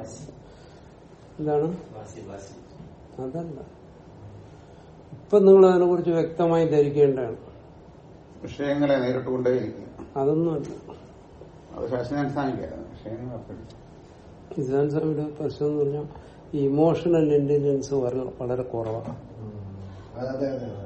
എന്താണ് അതല്ല ഇപ്പൊ നിങ്ങൾ അതിനെ കുറിച്ച് വ്യക്തമായി ധരിക്കേണ്ടതാണ് വിഷയങ്ങളെ നേരിട്ട് കൊണ്ടേയിരിക്കും അതൊന്നുമല്ല അത് ശാസ്ത്രാനുഷ്ഠാനിക്കായിരുന്നു വിഷയങ്ങൾ അപ്പോഴും കിസാൻ സ്വാമിയുടെ പ്രശ്നം എന്ന് പറഞ്ഞാൽ ഈ ഇമോഷണൽ ഇന്റലിജൻസ് വളരെ കുറവാണ് അതെ അതെ അതെ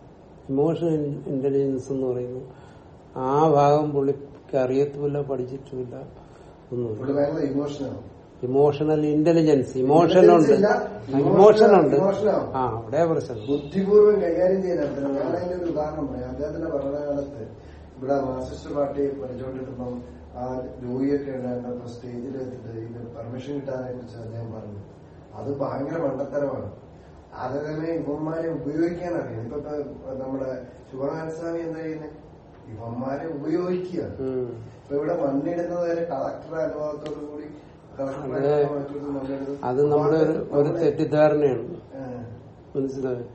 ഇമോഷണൽ ഇന്റലിജൻസ് എന്ന് പറയുന്നത് ആ ഭാഗം പുള്ളിക്ക് അറിയത്തുമില്ല പഠിച്ചിട്ടുമില്ല ഒന്നുമില്ല പുള്ളി ഭയങ്കര ഇമോഷനാണ് ഇമോഷണൽ ഇന്റലിജൻസ് ഇമോഷൻ ഉണ്ട് ഇല്ല. ഇമോഷൻ ഉണ്ട് Emotion ആണ്. ആ അവിടെ പ്രശ്നം ബുദ്ധിപൂർവ്വം കൈകാര്യം ചെയ്യാനാണ് ഞാൻ അതിന്റെ ഒരു ഉദാഹരണം പറയാം അദ്ദേഹത്തിന്റെ ഭരണകാലത്ത് ഇവിടെ മാർക്സിസ്റ്റ് പാർട്ടി പഠിച്ചുകൊണ്ടിരുന്നപ്പം ആ ജോയിയൊക്കെ ഉണ്ടായിരുന്നപ്പോ സ്റ്റേജിൽ വെച്ചിട്ട് ഇത് പെർമിഷൻ കിട്ടാനെ കുറിച്ച് അദ്ദേഹം പറഞ്ഞു അത് ഭയങ്കര മണ്ടത്തരമാണ് അത് തന്നെ ഇവന്മാരെ ഉപയോഗിക്കാൻ അറിയാം ഇപ്പൊ ഇപ്പൊ നമ്മുടെ ശിവനാരായണ സ്വാമി എന്താ ചെയ്യുന്നത് ഇവന്മാരെ ഉപയോഗിക്കുക ഉം. ഇപ്പൊ ഇവിടെ മണ്ണിടുന്നത് വരെ കളക്ടർ അനുഭവത്തോടു കൂടി കളക്ടർ അതെ. മണ്ണിടുന്നത് അത് നമ്മുടെ ഒരു ഒരു തെറ്റിദ്ധാരണയാണ് ഏഹ്. മനസ്സിലായോ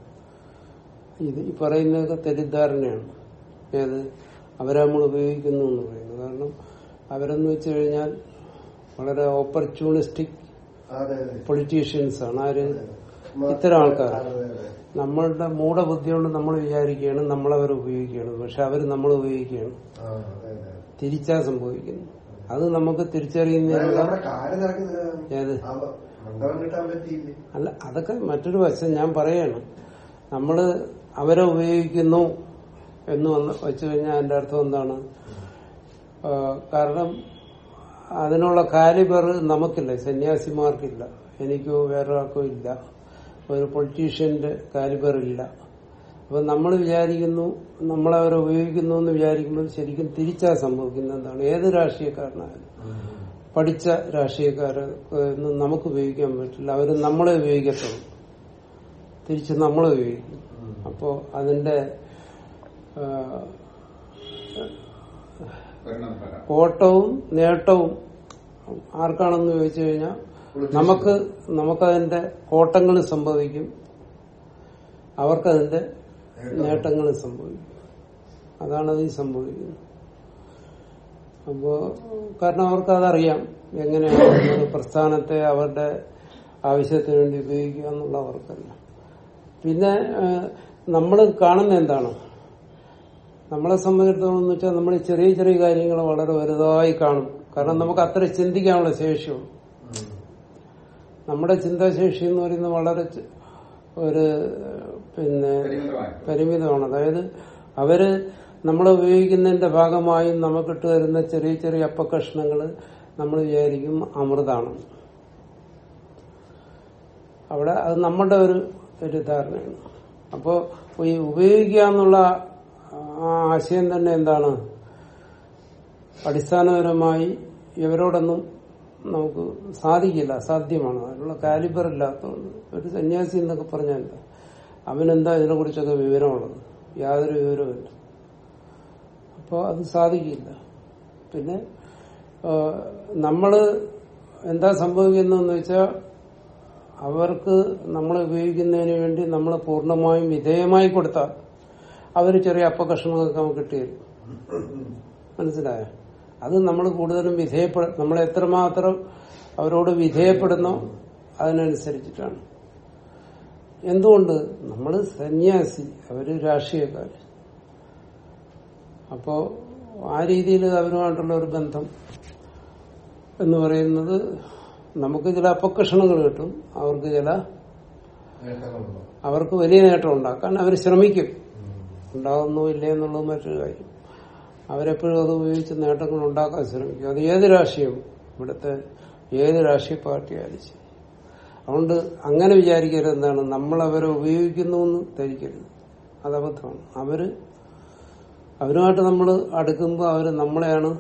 ഇത് ഈ പറയുന്നതൊക്കെ തെറ്റിദ്ധാരണയാണ് ഏത് അവരെ നമ്മൾ ഉപയോഗിക്കുന്നു എന്ന് പറയുന്നത് കാരണം അവരെന്ന് വെച്ച് കഴിഞ്ഞാൽ വളരെ ഓപ്പർച്യൂണിസ്റ്റിക് അതെ അതെ പൊളിറ്റീഷ്യൻസ് ആണ് ആര് ഇത്തരം ആൾക്കാർ അതെ, അതെ. നമ്മളുടെ മൂഢബുദ്ധി കൊണ്ട് നമ്മൾ വിചാരിക്കുകയാണ് നമ്മളവരെ ഉപയോഗിക്കുകയാണ് പക്ഷെ അവർ നമ്മൾ ഉപയോഗിക്കുകയാണ് ആ, അതെ, അതെ. തിരിച്ചാ സംഭവിക്കുന്നു അത് നമുക്ക് അതായത് തിരിച്ചറിയുന്നതിനുള്ള നമ്മുടെ കാര്യം നടക്കുന്നില്ല ഏത് മണ്ഡപം കിട്ടാൻ പറ്റിയില്ലേ അല്ല അതൊക്കെ മറ്റൊരു വശം ഞാൻ പറയാണ് നമ്മള് അവരെ ഉപയോഗിക്കുന്നു എന്ന് വന്ന് വെച്ചു കഴിഞ്ഞാൽ അതിന്റെ അർത്ഥം എന്താണ് ആ, കാരണം അതിനുള്ള കാലിബർ നമുക്കില്ല സന്യാസിമാർക്കില്ല എനിക്കോ വേറൊരാൾക്കോ ഇല്ല ഒരു പൊളിറ്റീഷ്യന്റെ കാലിബർ ഇല്ല അപ്പൊ നമ്മൾ വിചാരിക്കുന്നു നമ്മളവരെ ഉപയോഗിക്കുന്നു എന്ന് വിചാരിക്കുമ്പോൾ ശരിക്കും തിരിച്ചാ സംഭവിക്കുന്നത് എന്താണ് ഏത് രാഷ്ട്രീയക്കാരനായാലും പഠിച്ച രാഷ്ട്രീയക്കാരെ ഒന്നും നമുക്ക് ഉപയോഗിക്കാൻ പറ്റില്ല അവർ നമ്മളെ ഉപയോഗിക്കത്തുള്ളൂ തിരിച്ച് നമ്മളെ ഉപയോഗിക്കും അപ്പോ അതിന്റെ ആ, പരിണതഫലം കോട്ടവും നേട്ടവും ആർക്കാണെന്ന് ചോദിച്ചു കഴിഞ്ഞാൽ നമുക്ക് നമുക്കതിന്റെ കോട്ടങ്ങൾ സംഭവിക്കും അവർക്കതിന്റെ നേട്ടങ്ങൾ സംഭവിക്കും അതാണ് അതിൽ സംഭവിക്കുന്നത് അപ്പോ കാരണം അവർക്ക് അതറിയാം എങ്ങനെയാണ് ഒരു പ്രസ്ഥാനത്തെ അവരുടെ ആവശ്യത്തിന് വേണ്ടി ഉപയോഗിക്കുക എന്നുള്ള അവർക്കറിയാം പിന്നെ നമ്മൾ കാണുന്ന എന്താണ് നമ്മളെ സംബന്ധിച്ചിടത്തോളം എന്ന് വെച്ചാൽ നമ്മൾ ചെറിയ ചെറിയ കാര്യങ്ങൾ വളരെ വലുതായി കാണും കാരണം നമുക്ക് അത്ര ചിന്തിക്കാനുള്ള ശേഷിയുള്ളൂ നമ്മുടെ ചിന്താശേഷി എന്ന് പറയുന്നത് വളരെ ചെ- ഒരു പിന്നെ പരിമിതമായി പരിമിതമാണ് അതായത് അവര് നമ്മളെ ഉപയോഗിക്കുന്നതിന്റെ ഭാഗമായി നമുക്കിട്ട് വരുന്ന ചെറിയ ചെറിയ അപ്പക്കഷ്ണങ്ങൾ നമ്മൾ വിചാരിക്കും അമൃതാണ് അവിടെ അത് നമ്മുടെ ഒരു തെറ്റിദ്ധാരണയാണ് അപ്പോ ഈ ഉപയോഗിക്കുക എന്നുള്ള ആ ആശയം തന്നെ എന്താണ് അടിസ്ഥാനപരമായി ഇവരോടൊന്നും നമുക്ക് സാധിക്കില്ല അസാധ്യമാണ് അതിനുള്ള കാലിബർ ഇല്ലാത്തതുകൊണ്ട് ഒരു സന്യാസി എന്നൊക്കെ പറഞ്ഞാൽ എന്താ അവനെന്താ ഇതിനെ കുറിച്ചൊക്കെ വിവരമുള്ളത് യാതൊരു വിവരവുമില്ല അപ്പോൾ അത് സാധിക്കില്ല പിന്നെ ആ, നമ്മള് എന്താ സംഭവിക്കുന്നതെന്ന് വെച്ചാൽ അവർക്ക് നമ്മളെ ഉപയോഗിക്കുന്നതിന് വേണ്ടി നമ്മൾ പൂർണ്ണമായും വിധേയമായി കൊടുത്താൽ അവർ ചെറിയ അപ്പകഷ്ണങ്ങളൊക്കെ നമുക്ക് കിട്ടിയത് മനസ്സിലായോ അത് നമ്മൾ കൂടുതലും വിധേയപ്പെട നമ്മൾ എത്രമാത്രം അവരോട് വിധേയപ്പെടുന്നോ അതിനനുസരിച്ചിട്ടാണ് എന്തുകൊണ്ട് നമ്മൾ സന്യാസി അവര് രാഷ്ട്രീയക്കാർ അപ്പോ ആ രീതിയിൽ അവരുമായിട്ടുള്ള ഒരു ബന്ധം എന്ന് പറയുന്നത് നമുക്ക് ചില അപകർഷണങ്ങൾ കിട്ടും അവർക്ക് ചില നേട്ടങ്ങളുണ്ടോ അവർക്ക് വലിയ നേട്ടം ഉണ്ടാക്കാൻ അവർ ശ്രമിക്കും ഉണ്ടാകുന്നോ ഇല്ലേ എന്നുള്ളത് മറ്റൊരു കാര്യം അവരെപ്പോഴും അത് ഉപയോഗിച്ച് നേട്ടങ്ങൾ ഉണ്ടാക്കാൻ ശ്രമിക്കും അത് ഏത് രാഷ്ട്രീയം ഇവിടുത്തെ ഏത് രാഷ്ട്രീയ പാർട്ടിയായാലും ശരി അതുകൊണ്ട് അങ്ങനെ വിചാരിക്കരുത് എന്താണ് നമ്മൾ അവരെ ഉപയോഗിക്കുന്നു എന്ന് ധരിക്കരുത് അത് അബദ്ധമാണ് അവര് അവരുമായിട്ട് നമ്മൾ അടുക്കുമ്പോൾ അവര് നമ്മളെയാണ്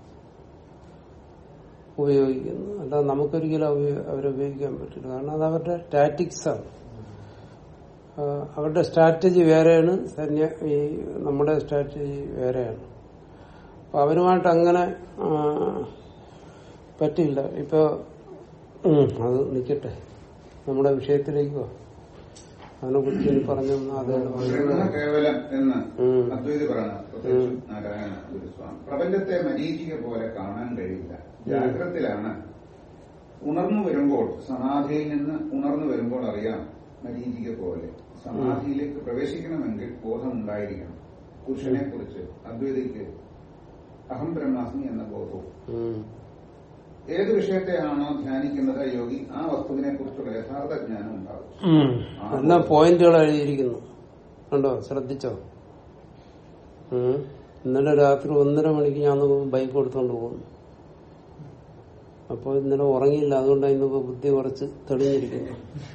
ഉപയോഗിക്കുന്നത് അല്ലാതെ നമുക്കൊരിക്കലും ഉപയോ- അവരെ ഉപയോഗിക്കാൻ പറ്റില്ല കാരണം അത് അവരുടെ ടാറ്റിക്സ് ആണ് ആ, അവരുടെ സ്ട്രാറ്റജി വേറെയാണ് സന്യ ഈ നമ്മുടെ സ്ട്രാറ്റജി വേറെയാണ് അപ്പൊ അവരുമായിട്ട് അങ്ങനെ ആ, പറ്റില്ല ഇപ്പൊ ഉം, അത് നിക്കട്ടെ നമ്മുടെ വിഷയത്തിലേക്ക് വാ. അതിനെ കുറിച്ച് ഇനി പറഞ്ഞു അദ്ദേഹം ബ്രഹ്മ കേവലം എന്ന് ഉം. അദ്വൈതി പറഞ്ഞ പ്രത്യക്ഷ നാരായണ ഗുരുസ്വാമി പ്രപഞ്ചത്തെ മരീചിക പോലെ കാണാൻ കഴിയില്ല ജാഗ്രത്തിലാണ് ഉണർന്നു വരുമ്പോൾ സമാധിയിൽ നിന്ന് ഉണർന്നു വരുമ്പോൾ അറിയാം മരീചിക പോലെ സമാധിയിലേക്ക് പ്രവേശിക്കണമെങ്കിൽ ബോധം ഉണ്ടായിരിക്കണം പുരുഷനെ കുറിച്ച് അദ്വൈതയ്ക്ക് അഹം ബ്രഹ്മാസ്മി എന്ന ബോധവും ഉം. ഏത് വിഷയത്തെയാണോ ധ്യാനിക്കുന്നത് യോഗി ആ വസ്തുവിനെ കുറിച്ചുള്ള യഥാർത്ഥ ജ്ഞാനം ഉണ്ടാവും ഉം. എല്ലാം പോയിന്റുകൾ എഴുതിയിരിക്കുന്നു കണ്ടോ ശ്രദ്ധിച്ചോ ഉം. ഇന്നലെ രാത്രി ഒന്നര മണിക്ക് ഞാൻ ബൈക്ക് കൊടുത്തോണ്ട് പോകുന്നു അപ്പോൾ ഇന്നലെ ഉറങ്ങിയില്ല അതുകൊണ്ടാണ് ഇന്നിപ്പോ ബുദ്ധി കുറച്ച് തെളിഞ്ഞിരിക്കുന്നു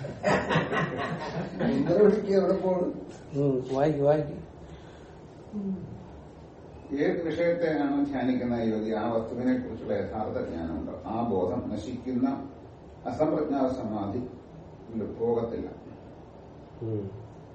ഒന്നര മണിക്ക് എവിടെ പോകണം ഉം. വായിക്ക് വായിക്ക് ഏത് വിഷയത്തെയാണോ ധ്യാനിക്കുന്ന യോഗി ആ വസ്തുവിനെ കുറിച്ചുള്ള യഥാർത്ഥ ജ്ഞാനം ഉണ്ടാവും ആ ബോധം നശിക്കുന്ന അസംപ്രജ്ഞാത സമാധി പോകത്തില്ല ഉം.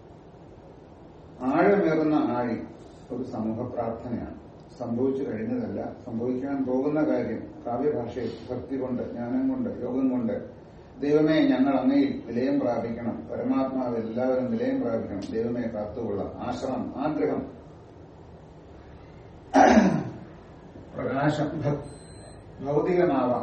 ആഴമേറുന്ന ആഴി ഒരു സമൂഹ പ്രാർത്ഥനയാണ് സംഭവിച്ചു കഴിഞ്ഞതല്ല സംഭവിക്കാൻ പോകുന്ന കാര്യം കാവ്യഭാഷയിൽ ഭക്തി കൊണ്ട് ജ്ഞാനം കൊണ്ട് യോഗം കൊണ്ട് ദൈവമേ ഞങ്ങൾ അങ്ങയിൽ വിലയം പ്രാപിക്കണം പരമാത്മാവ് എല്ലാവരും വിലയം പ്രാപിക്കണം ദൈവമേ കാത്തുകൊള്ളാം ആശ്രമം ആഗ്രഹം പ്രകാശം ഭ- ഭൗതികമാവാം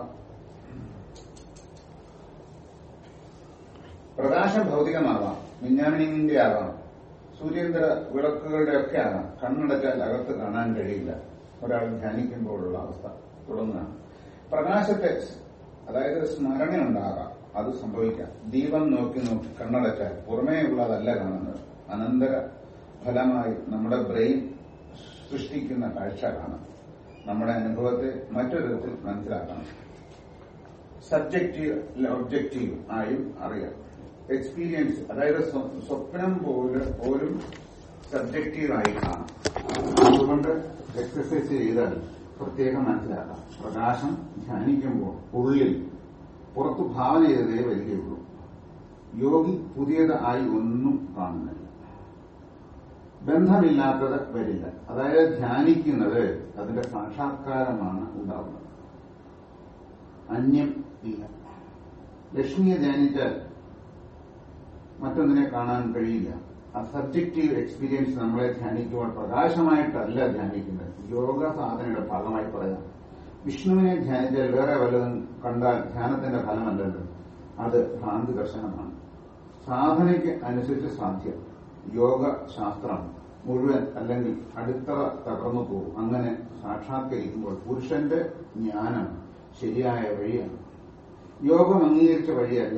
പ്രകാശം ഭൗതികമാവാം മിന്നാമിനിങ്ങിന്റെ ആവാം സൂര്യേന്ദ്ര വിളക്കുകളുടെ ഒക്കെ ആകാം കണ്ണടച്ചാൽ അകത്ത് കാണാൻ കഴിയില്ല ഒരാൾ ധ്യാനിക്കുമ്പോഴുള്ള അവസ്ഥ തുടങ്ങുകയാണ് പ്രകാശത്തെ അതായത് സ്മരണ ഉണ്ടാകാം അത് സംഭവിക്കാം ദീപം നോക്കി നോക്കി കണ്ണടച്ചാൽ പുറമേ ഉള്ളതല്ല കാണുന്നത് അനന്തര ഫലമായി നമ്മുടെ ബ്രെയിൻ സൃഷ്ടിക്കുന്ന കാഴ്ച കാണാം നമ്മുടെ അനുഭവത്തെ മറ്റൊരു വിധത്തിൽ മനസ്സിലാക്കണം സബ്ജക്റ്റീവ് ഒബ്ജക്റ്റീവ് ആയും അറിയാം എക്സ്പീരിയൻസ് അതായത് സ്വ- സ്വപ്നം പോലും പോലും സബ്ജക്റ്റീവായി കാണാം അതുകൊണ്ട് എക്സസൈസ് ചെയ്താൽ പ്രത്യേകം മനസ്സിലാക്കാം പ്രകാശം ധ്യാനിക്കുമ്പോൾ ഉള്ളിൽ പുറത്തു ഭാവന ചെയ്തതേ വരികയുള്ളൂ യോഗി പുതിയത് ആയി ഒന്നും കാണുന്നില്ല ബന്ധമില്ലാത്തത് വരില്ല അതായത് ധ്യാനിക്കുന്നത് അതിന്റെ സാക്ഷാത്കാരമാണ് ഉണ്ടാവുന്നത് അന്യം ഇല്ല ലക്ഷ്മിയെ ധ്യാനിച്ചാൽ മറ്റൊന്നിനെ കാണാൻ കഴിയില്ല ആ സബ്ജക്റ്റീവ് എക്സ്പീരിയൻസ് നമ്മളെ ധ്യാനിക്കുമ്പോൾ പ്രകാശമായിട്ടല്ല ധ്യാനിക്കുന്നത് യോഗ സാധനയുടെ ഭാഗമായി പറയാം വിഷ്ണുവിനെ ധ്യാനിച്ചാൽ വേറെ വല്ലതും കണ്ടാൽ ധ്യാനത്തിന്റെ ഫലമല്ലല്ലോ അത് ഭ്രാന്തി ദർശനമാണ് സാധനയ്ക്ക് അനുസരിച്ച് സാധ്യം യോഗ ശാസ്ത്രം മുഴുവൻ അല്ലെങ്കിൽ അടിത്തറ തകർന്നു പോകും അങ്ങനെ സാക്ഷാത്കരിക്കുമ്പോൾ പുരുഷന്റെ ജ്ഞാനം ശരിയായ വഴിയാണ് യോഗം അംഗീകരിച്ച വഴിയല്ല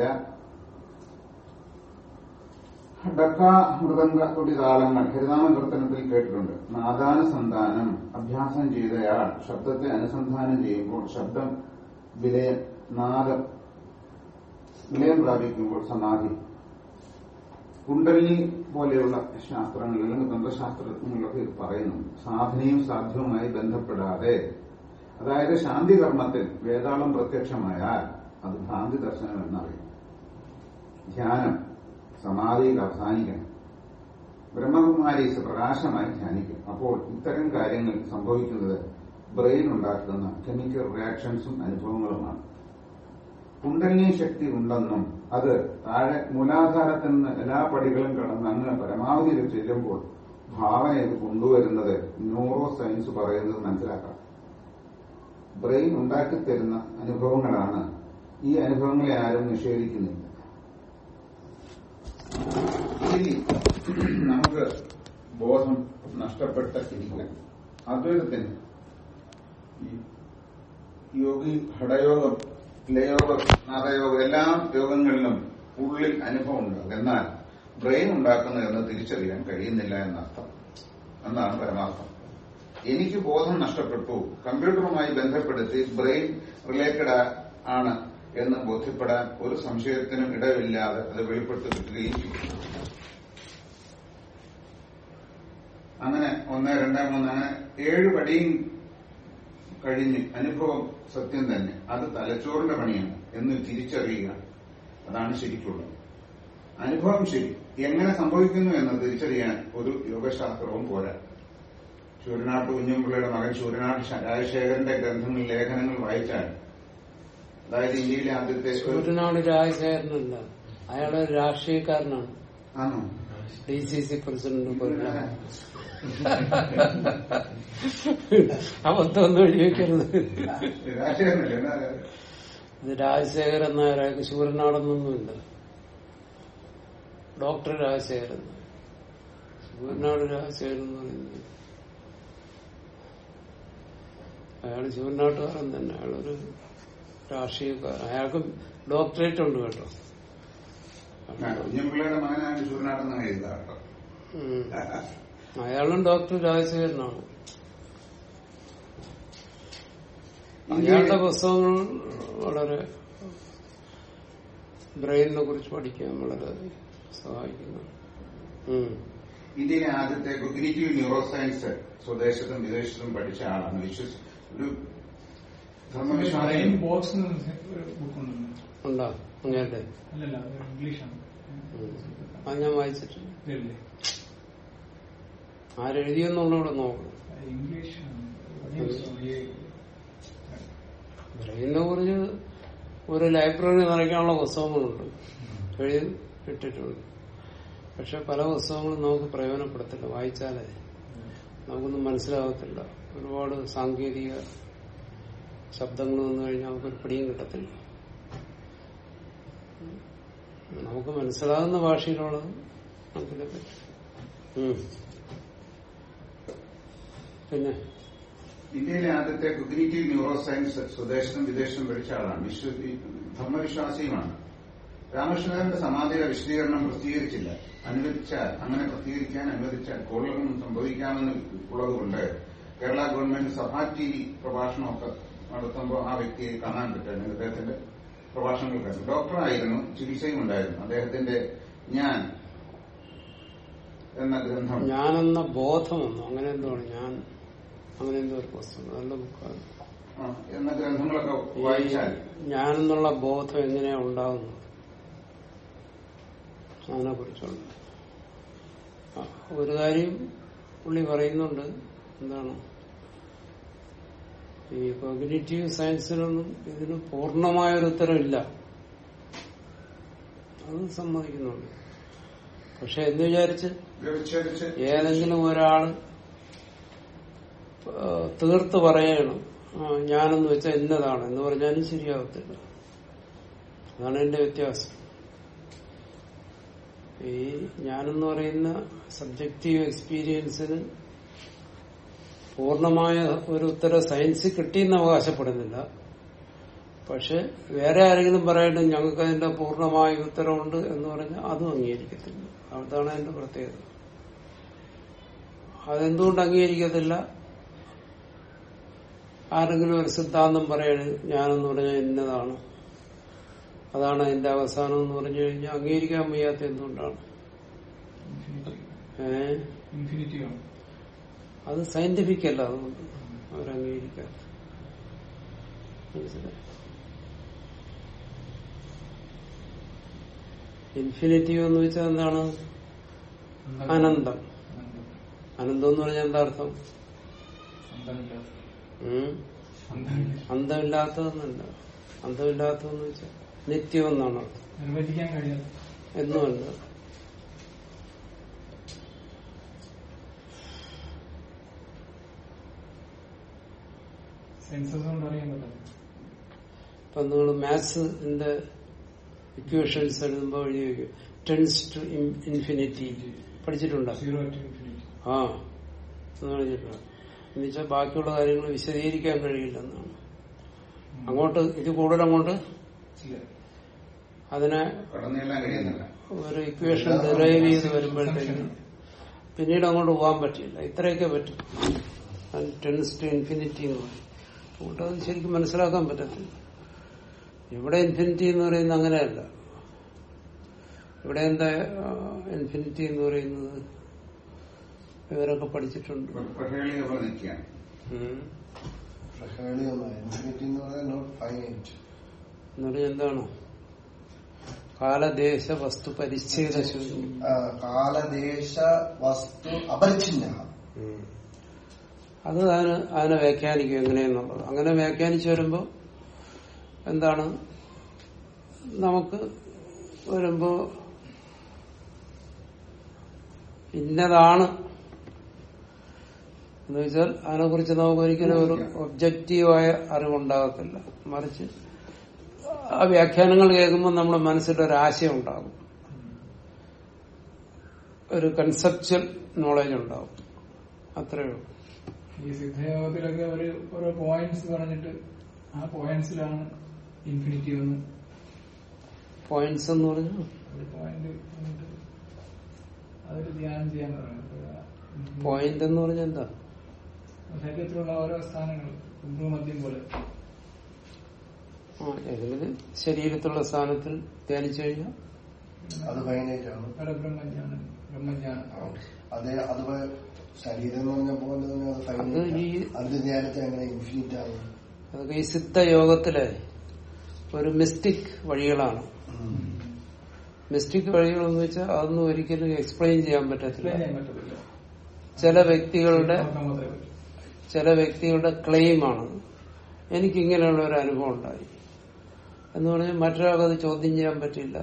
ഡക്ക മൃദംഗ കൊടി താളങ്ങൾ ഹരിനാമ കീർത്തനത്തിൽ കേട്ടിട്ടുണ്ട് നാദാനുസന്ധാനം അഭ്യാസം ചെയ്തയാൾ ശബ്ദത്തെ അനുസന്ധാനം ചെയ്യുമ്പോൾ ശബ്ദം വിലയം നാദം വിലയം പ്രാപിക്കുമ്പോൾ സമാധി കുണ്ടലിനി പോലെയുള്ള ശാസ്ത്രങ്ങളിൽ അല്ലെങ്കിൽ തന്ത്രശാസ്ത്രങ്ങളിലൊക്കെ ഇത് പറയുന്നു സാധനയും സാധ്യവുമായി ബന്ധപ്പെടാതെ അതായത് ശാന്തി കർമ്മത്തിൽ വേതാളം പ്രത്യക്ഷമായാൽ അത് ഭ്രാന്തി ദർശനം എന്നറിയും ധ്യാനം സമാധിയിൽ അവസാനിക്കണം ബ്രഹ്മകുമാരീസ് പ്രകാശമായി ധ്യാനിക്കും അപ്പോൾ ഇത്തരം കാര്യങ്ങൾ സംഭവിക്കുന്നത് ബ്രെയിൻ ഉണ്ടാക്കുന്ന കെമിക്കൽ റിയാക്ഷൻസും അനുഭവങ്ങളുമാണ് കുണ്ടലിനി ശക്തി ഉണ്ടെന്നും അത് താഴെ മൂലാധാരത്തിൽ നിന്ന് എല്ലാ പടികളും കടന്ന് അങ്ങ് പരമാവധിയിൽ ചെല്ലുമ്പോൾ ഭാവന ഇത് കൊണ്ടുവരുന്നത് ന്യൂറോ സയൻസ് പറയുന്നത് മനസ്സിലാക്കാം ബ്രെയിൻ ഉണ്ടാക്കി തരുന്ന അനുഭവങ്ങളാണ് ഈ അനുഭവങ്ങളെ ആരും നിഷേധിക്കുന്നില്ല ഇനി നമുക്ക് ബോധം നഷ്ടപ്പെട്ട ഇരിക്കാൻ അദ്വൈതത്തിന് ഈ യോഗി ഹഠയോഗം ലയോഗം നാദയോഗം എല്ലാ യോഗങ്ങളിലും ഉള്ളിൽ അനുഭവം ഉണ്ടാകും എന്നാൽ ബ്രെയിൻ ഉണ്ടാക്കുന്നത് എന്ന് തിരിച്ചറിയാൻ കഴിയുന്നില്ല എന്നർത്ഥം എന്നാണ് പരമാർത്ഥം എനിക്ക് ബോധം നഷ്ടപ്പെട്ടു കമ്പ്യൂട്ടറുമായി ബന്ധപ്പെടുത്തി ബ്രെയിൻ റിലേറ്റഡ് ആണ് എന്ന് ബോധ്യപ്പെടാൻ ഒരു സംശയത്തിനും ഇടവില്ലാതെ അത് വെളിപ്പെട്ട് കിട്ടുകയും ചെയ്യും അങ്ങനെ ഒന്ന് രണ്ട് മൂന്ന് അങ്ങനെ ഏഴ് പടിയും കഴിഞ്ഞ് അനുഭവം സത്യം തന്നെ അത് തലച്ചോറിന്റെ പണിയാണ് എന്ന് തിരിച്ചറിയുക അതാണ് ശരിക്കുള്ളത് അനുഭവം ശരി എങ്ങനെ സംഭവിക്കുന്നു എന്ന് തിരിച്ചറിയാൻ ഒരു യോഗശാസ്ത്രവും പോരാ ശൂരനാട്ട് കുഞ്ഞമ്പിള്ളയുടെ മകൻ ശൂരനാട്ട് ശ- രാജശേഖരന്റെ ഗ്രന്ഥങ്ങൾ ലേഖനങ്ങൾ വായിച്ചാൽ അതായത് ഇന്ത്യയിലെ ആദ്യത്തെ ഒരു- സൂര്യനാട് രാജശേഖരനല്ല അയാളൊരു രാഷ്ട്രീയക്കാരനാണ് ആണോ ഡി സി സി പ്രസിഡന്റ് പോലെ അബദ്ധമൊന്നും എഴുതി വെക്കരുത് രാജശേഖരനല്ലേ എന്നാ? ഇത് രാജശേഖരൻ നായർ അയാൾക്ക് ശൂരനാടെന്നൊന്നുമില്ല ഡോക്ടർ രാജശേഖരൻ നായർ. ശൂരനാട് രാജശേഖരൻ എന്ന് പറയുന്നത് അയാൾ ശൂരനാട്ടുകാരൻ തന്നെ അയാളൊരു രാഷ്ട്രീയക്കാരൻ അയാൾക്ക് ഡോക്ടറേറ്റ് ഉണ്ട് കേട്ടോ ഞാൻ കുഞ്ഞൻപിള്ളയുടെ മകനാണ് ശൂരനാടെന്ന് എഴുതുക കേട്ടോ ഉം. അയാളും ഡോക്ടർ രാജശേഖരനാണ് അയാളുടെ പുസ്തകങ്ങൾ വളരെ ബ്രെയിനിനെ കുറിച്ച് പഠിക്കാൻ വളരെ സഹായിക്കുന്നു ഉം. ഇന്ത്യയിലെ ആദ്യത്തെ കൊഗ്നേറ്റീവ് ന്യൂറോ സയൻസ് സ്വദേശത്തും വിദേശത്തും പഠിച്ച ആളാണ് വിശ്വസ് ഒരു ധർമ്മവിശ്വാസം ബ്രെയിൻ ബോക്സ് ഒരു ബുക്കുണ്ട് ഉണ്ടോ അങ്ങേരുടെ അല്ലല്ല അത് ഇംഗ്ലീഷാണ് ഉം. അത് ഞാൻ വായിച്ചിട്ടുണ്ട് ഇതില്ലേ ആരെഴുതിയെന്നുള്ളൂടെ നോക്കണം ഇംഗ്ലീഷ് ബ്രെയിനെ കുറിച്ച് ഒരു ലൈബ്രറി നിറയ്ക്കാനുള്ള പുസ്തകങ്ങളുണ്ട് എഴുതി ഇട്ടിട്ടുണ്ട് പക്ഷെ പല പുസ്തകങ്ങളും നമുക്ക് പ്രയോജനപ്പെടുത്തില്ല വായിച്ചാലേ നമുക്കൊന്നും മനസ്സിലാകത്തില്ല ഒരുപാട് സാങ്കേതിക ശബ്ദങ്ങൾ വന്നു കഴിഞ്ഞാൽ നമുക്കൊരു പിടിയും കിട്ടത്തില്ല നമുക്ക് മനസ്സിലാകുന്ന ഭാഷയിലുള്ളത് നമുക്കിനെ പറ്റും ഉം. പിന്നെ ഇന്ത്യയിലെ ആദ്യത്തെ കൊഗ്നേറ്റീവ് ന്യൂറോ സയൻസ് സ്വദേശത്തും വിദേശത്തും പഠിച്ച ആളാണ് വിശ്വ ധർമ്മവിശ്വാസിയുമാണ് രാമകൃഷ്ണന്റെ സമാധിയുടെ വിശദീകരണം പ്രസിദ്ധീകരിച്ചില്ല അനുവദിച്ചാൽ അങ്ങനെ പ്രസിദ്ധീകരിക്കാൻ അനുവദിച്ചാൽ കൂടുതലൊന്നും സംഭവിക്കാമെന്ന് ഉള്ളതുകൊണ്ട് Kerala government Sabha T V പ്രഭാഷണമൊക്കെ നടത്തുമ്പോൾ ആ വ്യക്തിയെ കാണാൻ പറ്റും അദ്ദേഹത്തിന്റെ പ്രഭാഷണങ്ങൾ കണ്ടു ഡോക്ടറായിരുന്നു ചികിത്സയും ഉണ്ടായിരുന്നു അദ്ദേഹത്തിന്റെ ഞാൻ എന്ന ഗ്രന്ഥം ഞാനെന്ന ബോധമൊന്നും അങ്ങനെ എന്താണ് ഞാൻ അങ്ങനെ എന്തോ ഒരു പുസ്തകം നല്ല ബുക്കാണ് ആ, എന്ന ഗ്രന്ഥങ്ങളൊക്കെ വായിച്ചാൽ ഞാനെന്നുള്ള ബോധം എങ്ങനെയാ ഉണ്ടാകുന്നത് അതിനെ കുറിച്ചുള്ള ആ, ഒരു കാര്യം പുള്ളി പറയുന്നുണ്ട് എന്താണ് ഈ കോഗ്നേറ്റീവ് സയൻസിനൊന്നും ഇതിന് പൂർണ്ണമായൊരു ഉത്തരവില്ല അത് സമ്മതിക്കുന്നുണ്ട് പക്ഷെ എന്ന് വിചാരിച്ച് വ്യവച്ഛേദിച്ച് ഏതെങ്കിലും ഒരാള് ആ, തീർത്ത് പറയണം ആ, ഞാനെന്ന് വെച്ചാൽ ഇന്നതാണ് എന്ന് പറഞ്ഞാലും ശരിയാവത്തില്ല അതാണ് എന്റെ വ്യത്യാസം ഈ ഞാനെന്ന് പറയുന്ന സബ്ജക്റ്റീവ് എക്സ്പീരിയൻസിന് പൂർണ്ണമായ ഒരു ഉത്തര സയൻസ് കിട്ടിയെന്ന് അവകാശപ്പെടുന്നില്ല പക്ഷെ വേറെ ആരെങ്കിലും പറയട്ടെ ഞങ്ങൾക്ക് അതിന്റെ പൂർണ്ണമായ ഉത്തരവുണ്ട് എന്ന് പറഞ്ഞാൽ അതും അംഗീകരിക്കത്തില്ല അതാണ് അതിന്റെ പ്രത്യേകത അതെന്തുകൊണ്ട് അംഗീകരിക്കത്തില്ല ആരെങ്കിലും ഒരു സിദ്ധാന്തം പറയണ ഞാനെന്ന് പറഞ്ഞാൽ ഇന്നതാണ് അതാണ് അതിന്റെ അവസാനം എന്ന് പറഞ്ഞു കഴിഞ്ഞാൽ അംഗീകരിക്കാൻ വയ്യാത്ത എന്തുകൊണ്ടാണ് ഏ ഇൻഫിനിറ്റി ആണ് അത് സയന്റിഫിക് അല്ല അതുകൊണ്ട് അവരംഗീകരിക്കാത്ത മനസ്സിലായി ഇൻഫിനിറ്റീവ് എന്ന് വെച്ചാൽ എന്താണ് അനന്തം അനന്തം എന്ന് പറഞ്ഞാൽ എന്താ അർത്ഥം ഉം? അന്തമില്ലാത്തതെന്നല്ല അന്തമില്ലാത്തതെന്ന് വെച്ചാൽ നിത്യം എന്നാണ് അർത്ഥം നിർവചിക്കാൻ കഴിയാത്ത എന്നുമല്ല സെൻസസ് കൊണ്ട് അറിയാൻ പറ്റില്ല ഇപ്പൊ നിങ്ങൾ മാത്സിന്റെ ഇക്വേഷൻസ് എഴുതുമ്പോൾ എഴുതി വയ്ക്കും ടെൻസ് ടു ഇൻഫിനിറ്റി പഠിച്ചിട്ടുണ്ടോ സീറോ ടു ഇൻഫിനിറ്റി ആ എന്ന് പറഞ്ഞിട്ടുണ്ട് എന്നുവെച്ചാൽ ബാക്കിയുള്ള കാര്യങ്ങൾ വിശദീകരിക്കാൻ കഴിയില്ലെന്നാണ് അങ്ങോട്ട് ഇത് കൂടുതൽ അങ്ങോട്ട് ഇല്ല അതിനെ കടന്നെല്ലാം കഴിയുന്നില്ല ഒരു ഇക്വേഷൻ ഡെറൈവ് ചെയ്ത് വരുമ്പോഴത്തേക്ക് പിന്നീട് അങ്ങോട്ട് പോകാൻ പറ്റില്ല ഇത്രയൊക്കെ പറ്റും ടെൻസ് ടു ഇൻഫിനിറ്റി എന്ന് പറയും അതുകൊണ്ട് അത് ശരിക്കും മനസ്സിലാക്കാൻ പറ്റത്തില്ല ഇവിടെ ഇൻഫിനിറ്റി എന്ന് പറയുന്നത് അങ്ങനെയല്ല ഇവിടെ എന്താ ഇൻഫിനിറ്റി എന്ന് പറയുന്നത് ഇവരൊക്കെ പഠിച്ചിട്ടുണ്ട് പ്രഹേളിക പോലെ നിൽക്കുകയാണ് ഉം. ഇൻഫിനിറ്റി എന്ന് പറഞ്ഞാൽ നോട്ട് ഫൈനൈറ്റ് എന്ന് പറഞ്ഞാൽ എന്താണ് കാലദേശ വസ്തു പരിച്ഛേദ ശൂന്യം കാലദേശ വസ്തു അപരിച്ഛിന്ന ഉം. അത് അതിന് അതിനെ വ്യാഖ്യാനിക്കും എങ്ങനെയെന്നുള്ളത് അങ്ങനെ വ്യാഖ്യാനിച്ചു വരുമ്പോൾ എന്താണ് നമുക്ക് വരുമ്പോ ഇന്നതാണ് എന്ന് വെച്ചാൽ അതിനെക്കുറിച്ച് നമുക്ക് ഒരിക്കലും ഒരു ഒബ്ജക്റ്റീവായ അറിവുണ്ടാകത്തില്ല മറിച്ച് ആ വ്യാഖ്യാനങ്ങൾ കേൾക്കുമ്പോൾ നമ്മുടെ മനസ്സിൽ ഒരു ആശയം ഉണ്ടാകും ഒരു കൺസെപ്ച്വൽ നോളജ് ഉണ്ടാവും അത്രയേ ഉള്ളൂ ഈ സിദ്ധയോഗത്തിലൊക്കെ ഒരു ഓരോ പോയിന്റ്സ് പറഞ്ഞിട്ട് ആ പോയിന്റ്സിലാണ് ഇൻഫിനിറ്റി എന്ന് പോയിന്റ്സ് എന്ന് പറഞ്ഞു ഒരു പോയിന്റ് പറഞ്ഞിട്ട് അതൊരു ധ്യാനം ചെയ്യാൻ പറയുന്നത് പോയിന്റ് എന്ന് പറഞ്ഞാൽ എന്താ ശരീരത്തിലുള്ള ഓരോ സ്ഥാനങ്ങൾ ഭൂമധ്യം പോലെ ആ, ഏതെങ്കിലും ശരീരത്തിലുള്ള സ്ഥാനത്തിൽ ധ്യാനിച്ചു കഴിഞ്ഞാൽ അത് ഫൈനൈറ്റ് ആണ് പരബ്രഹ്മജ്ഞാനം ബ്രഹ്മജ്ഞാനം അത് അതുപോലെ ശരീരം എന്ന് പറഞ്ഞ പോലെ തന്നെ അത് അത് ഫൈനൈറ്റ് ഈ അത് ജ്ഞാനത്തെ അങ്ങനെ ഇൻഫിനിറ്റ് ആണ് അതൊക്കെ ഈ സിദ്ധയോഗത്തിലെ ഒരു മിസ്റ്റിക് വഴികളാണ് മിസ്റ്റിക് വഴികളെന്ന് വെച്ചാൽ അതൊന്നും ഒരിക്കലും എക്സ്പ്ലെയിൻ ചെയ്യാൻ പറ്റത്തില്ല എക്സ്പ്ലെയിൻ ചെയ്യാൻ പറ്റത്തില്ല ചില വ്യക്തികളുടെ നോക്കാൻ മാത്രമേ പറ്റൂ ചില വ്യക്തികളുടെ ക്ലെയിമാണ് എനിക്ക് ഇങ്ങനെയുള്ള ഒരു അനുഭവം ഉണ്ടായി എന്ന് പറഞ്ഞാൽ മറ്റൊരാൾക്ക് അത് ചോദ്യം ചെയ്യാൻ പറ്റില്ല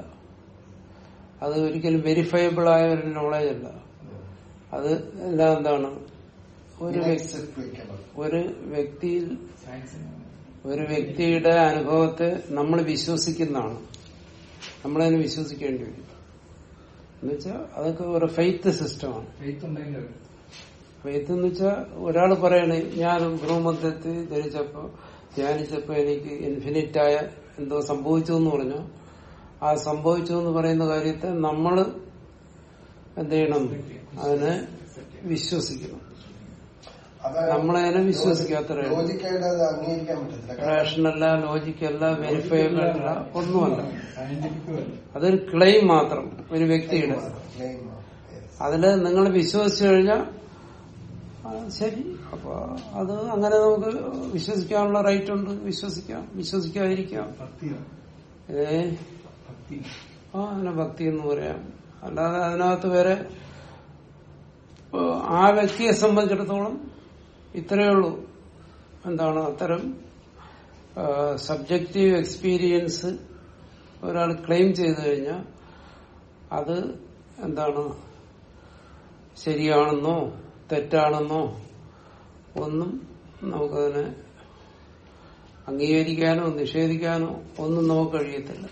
അത് ഒരിക്കലും വെരിഫയബിൾ ആയ ഒരു നോളജ് അല്ല അത് എല്ലാം എന്താണ് ഒരു വ്യക്തി Inexplicable. ഒരു വ്യക്തിയിൽ സയൻസിന് ഒരു വ്യക്തിയുടെ അനുഭവത്തെ നമ്മൾ വിശ്വസിക്കുന്നതാണ് നമ്മളതിനെ വിശ്വസിക്കേണ്ടി വരും എന്നുവെച്ചാൽ അതൊക്കെ ഒരു ഫെയ്ത്ത് സിസ്റ്റമാണ് ഫെയ്ത്ത് ഉണ്ടെങ്കിൽ ഫെയ്ത്ത് എന്ന് വെച്ചാൽ ഒരാൾ പറയണേ ഞാൻ ഭ്രൂമന്ത്രത്തിൽ ധരിച്ചപ്പോ ധ്യാനിച്ചപ്പോ എനിക്ക് ഇൻഫിനിറ്റായ എന്തോ സംഭവിച്ചു എന്ന് പറഞ്ഞു ആ സംഭവിച്ചു എന്ന് പറയുന്ന കാര്യത്തെ നമ്മൾ എന്ത് ചെയ്യണം അതിനെ വിശ്വസിക്കണം അത് നമ്മളതിനെ വിശ്വസിക്കാത്ത ലോജിക്കായിട്ട് അത് അംഗീകരിക്കാൻ പറ്റത്തില്ല കാരണം റേഷനല്ല ലോജിക്കല്ല വെരിഫയബിൾ അല്ല ഒന്നുമല്ല സയന്റിഫിക്കും അല്ല അതൊരു ക്ലെയിം മാത്രം ഒരു വ്യക്തിയുടെ claim ആണ്. Yes. അതില് നിങ്ങൾ വിശ്വസിച്ചു കഴിഞ്ഞാൽ ശരി അപ്പൊ അത് അങ്ങനെ നമുക്ക് വിശ്വസിക്കാനുള്ള റൈറ്റ് ഉണ്ട് വിശ്വസിക്കാം വിശ്വസിക്കാതിരിക്കാം ഭക്തിയാണ് ഏ ഭക്തി ആ അതിനെ ഭക്തി എന്ന് പറയാം അല്ലാതെ അതിനകത്ത് വേറെ ഇപ്പൊ ആ വ്യക്തിയെ സംബന്ധിച്ചിടത്തോളം ഇത്രയേ ഉള്ളൂ എന്താണ് അത്തരം സബ്ജക്റ്റീവ് എക്സ്പീരിയൻസ് ഒരാൾ ക്ലെയിം ചെയ്തു കഴിഞ്ഞാൽ അത് എന്താണ് ശരിയാണെന്നോ തെറ്റാണെന്നോ ഒന്നും നമുക്കതിനെ അംഗീകരിക്കാനോ നിഷേധിക്കാനോ ഒന്നും നമുക്ക് കഴിയത്തില്ല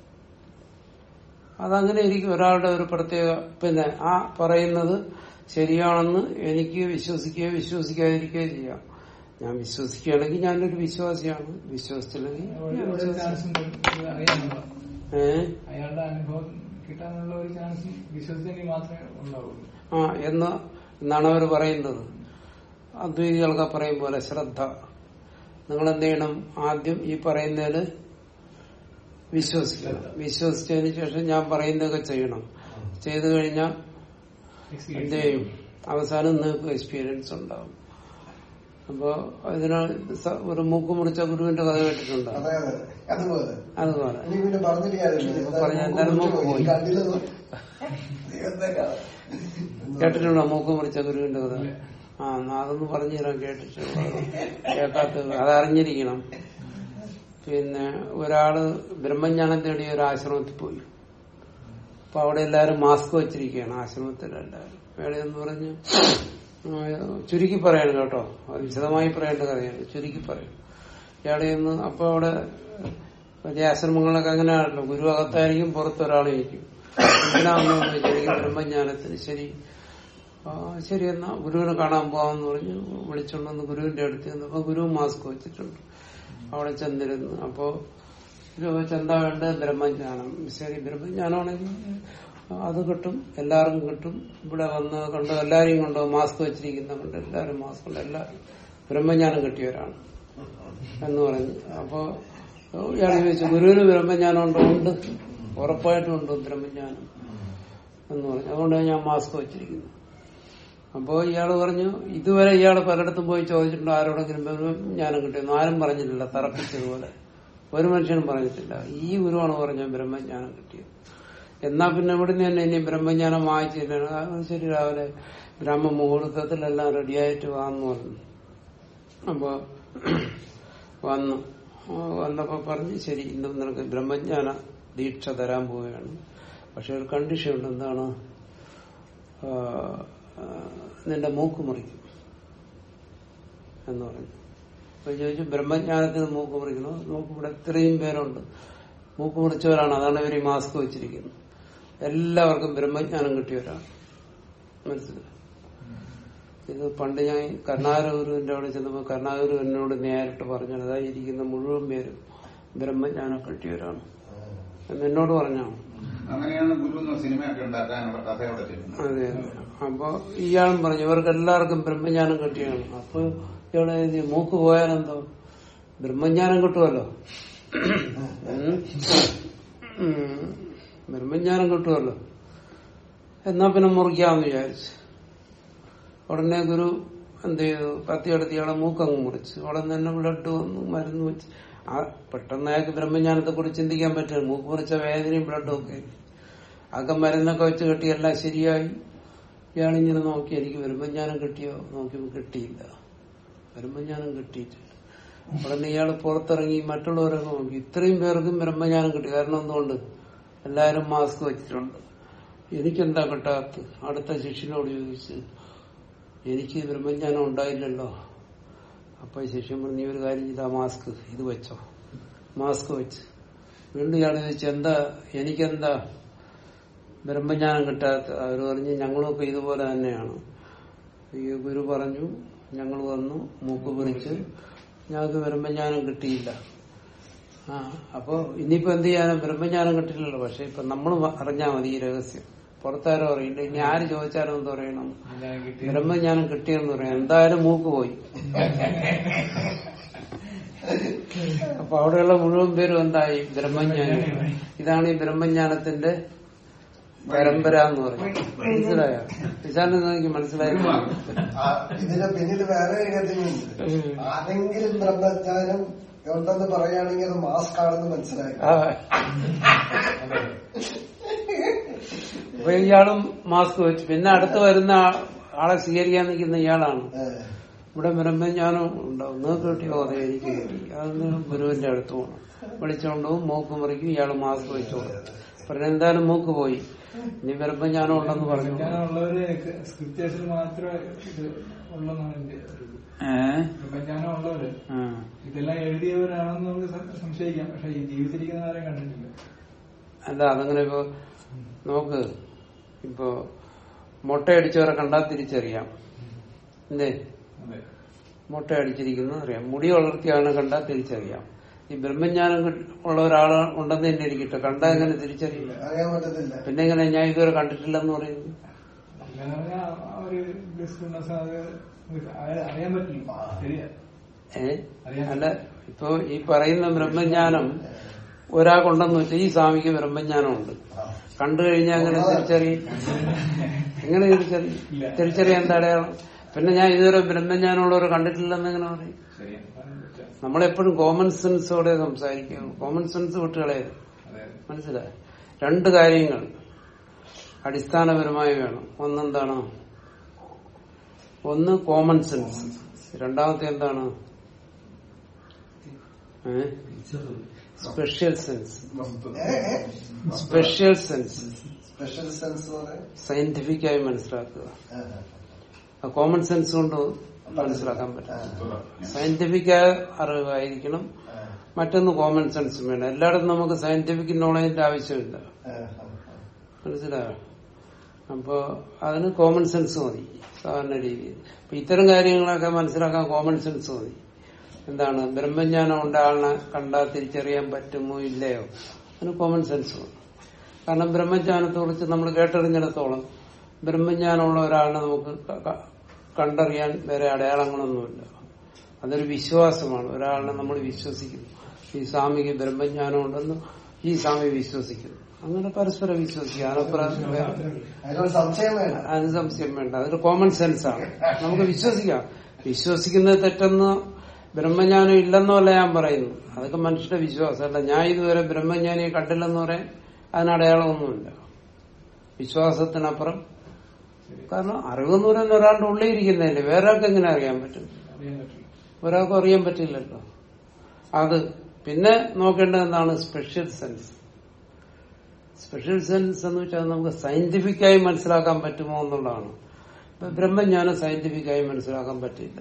അതങ്ങനെ ഇരിക്കും ഒരാളുടെ ഒരു പ്രത്യേക പിന്നെ ആ പറയുന്നത് ശരിയാണെന്ന് എനിക്ക് വിശ്വസിക്കുകയോ വിശ്വസിക്കാതിരിക്കുകയോ ചെയ്യാം ഞാൻ വിശ്വസിക്കുകയാണെങ്കിൽ ഞാനൊരു വിശ്വാസിയാണ് വിശ്വസിച്ചില്ലെങ്കിൽ ഞാൻ ഒരു വിശ്വസിക്കാം. ചാൻസും അറിയാനുള്ള ഏ അയാളുടെ അനുഭവം കിട്ടാനുള്ള ഒരു ചാൻസ് വിശ്വസിച്ചെങ്കിൽ മാത്രമേ ഉണ്ടാവുള്ളൂ ആ എന്ന് എന്നാണ് അവർ പറയുന്നത് അദ്വൈതികൾക്ക് പറയും പോലെ ശ്രദ്ധ നിങ്ങൾ എന്ത് ചെയ്യണം ആദ്യം ഈ പറയുന്നതിൽ വിശ്വസിക്കണം വിശ്വസിച്ചതിന് ശേഷം ഞാൻ പറയുന്നതൊക്കെ ചെയ്യണം ചെയ്തു കഴിഞ്ഞാൽ എന്ത് ചെയ്യും അവസാനം നിങ്ങൾക്ക് എക്സ്പീരിയൻസ് ഉണ്ടാവും അപ്പോ അതിന് സ- ഒരു മൂക്ക് മുറിച്ച ഗുരുവിന്റെ കഥ കേട്ടിട്ടുണ്ടോ അതെ അതെ അതുപോലെ അതുപോലെ ഇനി പിന്നെ പറഞ്ഞിട്ട് കാര്യമില്ല പറഞ്ഞ എന്തായാലും നോക്ക് പോയി. കണ്ടില്ലെന്ന് ദൈവത്തെ കാണാം. കേട്ടിട്ടുണ്ടോ മൂക്ക് മുറിച്ച ഗുരുവിന്റെ കഥ ആ എന്നാ അതൊന്ന് പറഞ്ഞു തരാൻ കേട്ടിട്ടുണ്ടോ കേൾക്കാത്ത അതറിഞ്ഞിരിക്കണം പിന്നെ ഒരാള് ബ്രഹ്മജ്ഞാനം തേടി ഒരു ആശ്രമത്തിൽ പോയി അപ്പൊ അവിടെ എല്ലാരും മാസ്ക് വെച്ചിരിക്കുകയാണ് ആശ്രമത്തിൽ എല്ലാവരും വേറെ എന്ന് പറഞ്ഞ് ആ, ചുരുക്കി പറയാണ് കേട്ടോ അത് വിശദമായി പറയേണ്ട കഥയാണ് ചുരുക്കി പറയും ഇയാളെ ഒന്ന് അപ്പൊ അവിടെ വലിയ ആശ്രമങ്ങളൊക്കെ അങ്ങനെയാണല്ലോ ഗുരു അകത്തായിരിക്കും പുറത്തൊരാളിരിക്കും എന്തിനാണെന്ന് ചോദിച്ചാൽ ബ്രഹ്മജ്ഞാനത്തിന് ശരി ആ, ശരി എന്നാ ഗുരുവിനെ കാണാൻ പോവാന്ന് പറഞ്ഞു വിളിച്ചോണ്ടെന്ന് ഗുരുവിന്റെ അടുത്ത് ചെന്നപ്പോ ഗുരു മാസ്ക് വെച്ചിട്ടുണ്ട് അവിടെ ചെന്നിരുന്നു അപ്പോ ചോദിച്ചു എന്താ വേണ്ടത് ബ്രഹ്മജ്ഞാനം ശരി ബ്രഹ്മജ്ഞാനമാണെങ്കിൽ അത് കിട്ടും എല്ലാവർക്കും കിട്ടും ഇവിടെ വന്ന് കണ്ടു എല്ലാരെയും കൊണ്ടോ മാസ്ക് വെച്ചിരിക്കുന്ന കൊണ്ട് എല്ലാവരും മാസ്ക് ഉണ്ട് എല്ലാവരും ബ്രഹ്മജ്ഞാനം കിട്ടിയവരാണ് എന്ന് പറഞ്ഞു അപ്പോ ഇയാൾ ചോദിച്ചു ഗുരുവിന് ബ്രഹ്മജ്ഞാനം ഉണ്ടോ ഉണ്ട് ഉറപ്പായിട്ടും ഉണ്ട് ബ്രഹ്മജ്ഞാനം എന്ന് പറഞ്ഞു അതുകൊണ്ടാണ് ഞാൻ മാസ്ക് വെച്ചിരിക്കുന്നത് അപ്പോ ഇയാള് പറഞ്ഞു ഇതുവരെ ഇയാള് പലയിടത്തും പോയി ചോദിച്ചിട്ടുണ്ട് ആരോടെങ്കിലും ബ്രഹ്മജ്ഞാനം കിട്ടിയെന്ന് ആരും പറഞ്ഞിട്ടില്ല തറപ്പിച്ചതുപോലെ ഒരു മനുഷ്യനും പറഞ്ഞിട്ടില്ല ഈ ഗുരുവാണ് പറഞ്ഞ ബ്രഹ്മജ്ഞാനം കിട്ടിയത് എന്നാ പിന്നെ ഇവിടുന്ന് തന്നെ ഇനി ബ്രഹ്മജ്ഞാനം വായിച്ചില്ല അത് ശരി രാവിലെ ബ്രഹ്മ മുഹൂർത്തത്തിലെല്ലാം റെഡിയായിട്ട് വാന്ന് പറഞ്ഞു അപ്പോ വന്നു ആ, വന്നപ്പോ പറഞ്ഞു ശരി ഇന്ന് നിനക്ക് ബ്രഹ്മജ്ഞാന ദീക്ഷ തരാൻ പോവുകയാണ് പക്ഷെ ഒരു കണ്ടീഷൻ ഉണ്ട് എന്താണ് ആ, ആ, നിന്റെ മൂക്ക് മുറിക്കും എന്ന് പറഞ്ഞു അപ്പൊ ചോദിച്ചു ബ്രഹ്മജ്ഞാനത്തിന് മൂക്ക് മുറിക്കണോ നോക്ക് ഇവിടെ ഇത്രയും പേരുണ്ട് മൂക്ക് മുറിച്ചവരാണ് അതാണ് ഇവർ ഈ മാസ്ക് വെച്ചിരിക്കുന്നത് എല്ലാവർക്കും ബ്രഹ്മജ്ഞാനം കിട്ടിയവരാണ് മനസ്സിലായി ഇത് പണ്ട് ഞാൻ കരുണാകരഗുരുവിന്റെ അവിടെ ചെന്നപ്പോൾ കരുണാകരു എന്നോട് നേരിട്ട് പറഞ്ഞു അതായി ഇരിക്കുന്ന മുഴുവൻ പേരും ബ്രഹ്മജ്ഞാനം കിട്ടിയവരാണ് എന്ന് എന്നോട് പറഞ്ഞാണ് അങ്ങനെയാണ് ഗുരു എന്ന സിനിമയൊക്കെ ഉണ്ടാക്കാനുള്ള കഥയോടെ ചെയ്യുന്നത് അതെ അതെ അപ്പൊ ഇയാളും പറഞ്ഞു ഇവർക്ക് എല്ലാവർക്കും ബ്രഹ്മജ്ഞാനം കിട്ടിയാണ് അപ്പൊ ഇയാളെ എഴുതി, മൂക്ക് പോയാലെന്തോ ബ്രഹ്മജ്ഞാനം കിട്ടുമല്ലോ ഉം. ഉം. ബ്രഹ്മജ്ഞാനം കിട്ടുമല്ലോ എന്നാ പിന്നെ മുറിക്കാമെന്ന് വിചാരിച്ചു ഉടനെ ഗുരു എന്ത് ചെയ്തു കത്തിയെടുത്ത് ഇയാളെ മൂക്കങ്ങ് മുറിച്ചു ഉടനെ തന്നെ ബ്ലഡ് വന്നു മരുന്ന് വെച്ച് ആ പെട്ടെന്ന് അയാൾക്ക് ബ്രഹ്മജ്ഞാനത്തെ കുറിച്ച് ചിന്തിക്കാൻ പറ്റില്ല മൂക്ക് മുറിച്ച വേദനയും ബ്ലഡും ഒക്കെ അതൊക്കെ മരുന്നൊക്കെ വെച്ച് കെട്ടി എല്ലാം ശരിയായി ഇയാളിങ്ങനെ നോക്കി എനിക്ക് ബ്രഹ്മജ്ഞാനം കിട്ടിയോ നോക്കിയപ്പോൾ കിട്ടിയില്ല ബ്രഹ്മജ്ഞാനം കിട്ടിയിട്ടില്ല ഉടനെ ഇയാൾ പുറത്തിറങ്ങി മറ്റുള്ളവരൊക്കെ നോക്കി ഇത്രയും പേർക്കും ബ്രഹ്മജ്ഞാനം കിട്ടി കാരണം എന്തുകൊണ്ട് എല്ലാവരും മാസ്ക് വെച്ചിട്ടുണ്ട് എനിക്കെന്താ കിട്ടാത്ത അടുത്ത ശിഷ്യനോട് ചോദിച്ച് എനിക്ക് ബ്രഹ്മജ്ഞാനം ഉണ്ടായില്ലല്ലോ അപ്പൊ ഈ ശിഷ്യൻ പറഞ്ഞു നീ ഒരു കാര്യം ചെയ്താ മാസ്ക് ഇത് വെച്ചോ മാസ്ക് വെച്ച് വീണ്ടും ഇയാൾ ചോദിച്ചു എന്താ എനിക്കെന്താ ബ്രഹ്മജ്ഞാനം കിട്ടാത്ത അവർ പറഞ്ഞു ഞങ്ങളൊക്കെ ഇതുപോലെ തന്നെയാണ് ഈ ഗുരു പറഞ്ഞു ഞങ്ങൾ വന്നു മൂക്ക് പിടിച്ച് ഞങ്ങൾക്ക് ബ്രഹ്മജ്ഞാനം കിട്ടിയില്ല ആ അപ്പൊ ഇനിയിപ്പോ എന്ത് ചെയ്യാനും ബ്രഹ്മജ്ഞാനം കിട്ടില്ലല്ലോ പക്ഷെ ഇപ്പൊ നമ്മൾ അറിഞ്ഞാൽ മതി ഈ രഹസ്യം പുറത്താരും അറിയില്ല ഇനി ആര് ചോദിച്ചാലും എന്ത് പറയണം എല്ലാം കിട്ടി ബ്രഹ്മജ്ഞാനം കിട്ടിയെന്ന് പറയാം എന്തായാലും മൂക്ക് പോയി അപ്പൊ അവിടെയുള്ള മുഴുവൻ പേരും എന്തായി ബ്രഹ്മജ്ഞാനി ഇതാണ് ഈ ബ്രഹ്മജ്ഞാനത്തിന്റെ പരമ്പര എന്ന് പറയുന്നത് മനസ്സിലായോ വിശാലിന് എനിക്ക് മനസ്സിലായിരുന്നു ആ, ഇതിന്റെ പിന്നിൽ വേറെ ഒരു കാര്യമുണ്ട് ആരെങ്കിലും ബ്രഹ്മജ്ഞാനം ഉണ്ടെന്ന് പറയുകയാണെങ്കിൽ അത് മാസ്ക് ആണെന്ന് മനസ്സിലായി ആ. അപ്പൊ ഇയാളും മാസ്ക് വെച്ചു പിന്നെ അടുത്ത് വരുന്ന ആ- ആളെ സ്വീകരിക്കാൻ നിൽക്കുന്ന ഇയാളാണ് ഇവിടെ ബ്രഹ്മജ്ഞാനം ഉണ്ടാവും നിങ്ങൾക്ക് കിട്ടിയോ അതെ എനിക്ക് കിട്ടി അതൊന്ന് ഗുരുവിന്റെ അടുത്ത് പോകണം വിളിച്ചോണ്ട് പോകും മൂക്ക് മുറിക്കും ഇയാൾ മാസ്ക് വെച്ചോളും പറഞ്ഞ എന്തായാലും മൂക്ക് പോയി ഇനി ബ്രഹ്മജ്ഞാനം ഉണ്ടെന്ന് പറഞ്ഞു ഉള്ളവര് സ്ക്രിപ്റ്റേഴ്സിൽ മാത്രമേ ഇത് ഉള്ളെന്നാണ് എന്റെ ഒരു ഇത്. ഏഹ് ബ്രഹ്മജ്ഞാനം ഉള്ളവര് ആ. ഇതെല്ലാം എഴുതിയവരാണെന്ന് നമുക്ക് സം- സംശയിക്കാം പക്ഷെ ഈ ജീവിച്ചിരിക്കുന്ന ആരെയും കണ്ടിട്ടില്ല അല്ല അതങ്ങനെ ഇപ്പൊ നോക്ക് ഇപ്പൊ മുട്ടയടിച്ചവരെ കണ്ടാൽ തിരിച്ചറിയാം എന്തേ അതെ മുട്ട അടിച്ചിരിക്കുന്നത് അറിയാം മുടി വളർത്തിയാണ് കണ്ടാൽ തിരിച്ചറിയാം ഈ ബ്രഹ്മജ്ഞാനം കിട്ട- ഉള്ള ഒരാൾ ഉണ്ടെന്ന് തന്നെ ഇരിക്കട്ടെ കണ്ടാൽ എങ്ങനെ തിരിച്ചറിയില്ല അറിയാൻ പറ്റത്തില്ല പിന്നെ എങ്ങനെ ഞാൻ ഇതുവരെ കണ്ടിട്ടില്ലെന്ന് പറയുന്നു അല്ലാന്ന് പറഞ്ഞാൽ ആ ഒരു ബ്ലിസ്ഫുൾനെസ് അത് അയ- അറിയാൻ പറ്റില്ല ശരിയാ ഏ അറിയാം. അല്ല ഇപ്പൊ ഈ പറയുന്ന ബ്രഹ്മജ്ഞാനം ഒരാൾക്കുണ്ടെന്ന് വെച്ചാൽ ഈ സ്വാമിക്ക് ബ്രഹ്മജ്ഞാനമുണ്ട് കണ്ടു കഴിഞ്ഞാൽ അങ്ങനെ തിരിച്ചറിയും എങ്ങനെ തിരിച്ചറിയും ഇല്ല. തിരിച്ചറിയാൻ എന്താ അടയാളം പിന്നെ ഞാൻ ഇതുവരെ ബ്രഹ്മജ്ഞാനമുള്ളവരെ കണ്ടിട്ടില്ലെന്ന് എങ്ങനെ പറയും ശരിയാ പറയാൻ പറ്റില്ല. നമ്മളെപ്പോഴും കോമൺ സെൻസോടെ സംസാരിക്കും കോമൺ സെൻസ് വിട്ടുകളയത് അതെ അതെ മനസ്സിലായി രണ്ട് കാര്യങ്ങൾ അടിസ്ഥാനപരമായി വേണം ഒന്നെന്താണ് ഒന്ന് കോമൺ സെൻസ് രണ്ടാമത്തെ എന്താണ് special sense special sense special sense പോലെ സയന്റിഫിക് ആയി മനസ്സിലാക്കുക കോമൺ സെൻസ് കൊണ്ട് മനസ്സിലാക്കാൻ പറ്റും സയന്റിഫിക് ആയ അറിവായിരിക്കണം മറ്റൊന്ന് കോമൺ സെൻസും വേണം എല്ലായിടത്തും നമുക്ക് സയന്റിഫിക് നോളജിന്റെ ആവശ്യമില്ല മനസ്സിലായോ അപ്പോ അതിന് കോമൺ സെൻസ് മതി സാധാരണ രീതിയിൽ അപ്പൊ ഇത്തരം കാര്യങ്ങളൊക്കെ മനസ്സിലാക്കാൻ കോമൺ സെൻസ് മതി എന്താണ് ബ്രഹ്മജ്ഞാനം ഉണ്ട് ആളിനെ കണ്ടാൽ തിരിച്ചറിയാൻ പറ്റുമോ ഇല്ലയോ അതിന് കോമൺ സെൻസ് മതി കാരണം ബ്രഹ്മജ്ഞാനത്തെ കുറിച്ച് നമ്മൾ കേട്ടറിഞ്ഞിടത്തോളം ബ്രഹ്മജ്ഞാനമുള്ള ഒരാളിനെ നമുക്ക് ക- ക- കണ്ടറിയാൻ വേറെ അടയാളങ്ങളൊന്നുമില്ല അതൊരു വിശ്വാസമാണ് ഒരാളിനെ നമ്മൾ വിശ്വസിക്കുന്നു ഈ സ്വാമിക്ക് ബ്രഹ്മജ്ഞാനം ഉണ്ടെന്ന് ഈ സ്വാമി വിശ്വസിക്കുന്നു അങ്ങനെ പരസ്പരം വിശ്വസിക്കുക അതിനപ്പുറം വേറെ അതിനൊരു സംശയം വേണ്ട അതിന് സംശയം വേണ്ട അതൊരു കോമൺ സെൻസ് ആണ് നമുക്ക് വിശ്വസിക്കാം വിശ്വസിക്കുന്നത് തെറ്റെന്ന് ബ്രഹ്മജ്ഞാനം ഇല്ലെന്നല്ല ഞാൻ പറയുന്നു അതൊക്കെ മനുഷ്യരുടെ വിശ്വാസമല്ല ഞാൻ ഇതുവരെ ബ്രഹ്മജ്ഞാനിയെ കണ്ടില്ലെന്ന് പറയാൻ അതിനടയാളമൊന്നുമില്ല വിശ്വാസത്തിനപ്പുറം കാരണം അറിവെന്ന് പറയുന്ന ഒരാളുടെ ഉള്ളിൽ ഇരിക്കുന്നതല്ലേ വേറെ ആൾക്ക് എങ്ങനെ അറിയാൻ പറ്റും അറിയാൻ പറ്റില്ല ഒരാൾക്കും അറിയാൻ പറ്റില്ലല്ലോ അത് പിന്നെ നോക്കേണ്ടത് എന്താണ് സ്പെഷ്യൽ സെൻസ് സ്പെഷ്യൽ സെൻസ് എന്ന് വെച്ചാൽ നമുക്ക് സയന്റിഫിക്കായി മനസ്സിലാക്കാൻ പറ്റുമോ എന്നുള്ളതാണ് ഇപ്പൊ ബ്രഹ്മജ്ഞാനം സയന്റിഫിക്കായി മനസ്സിലാക്കാൻ പറ്റില്ല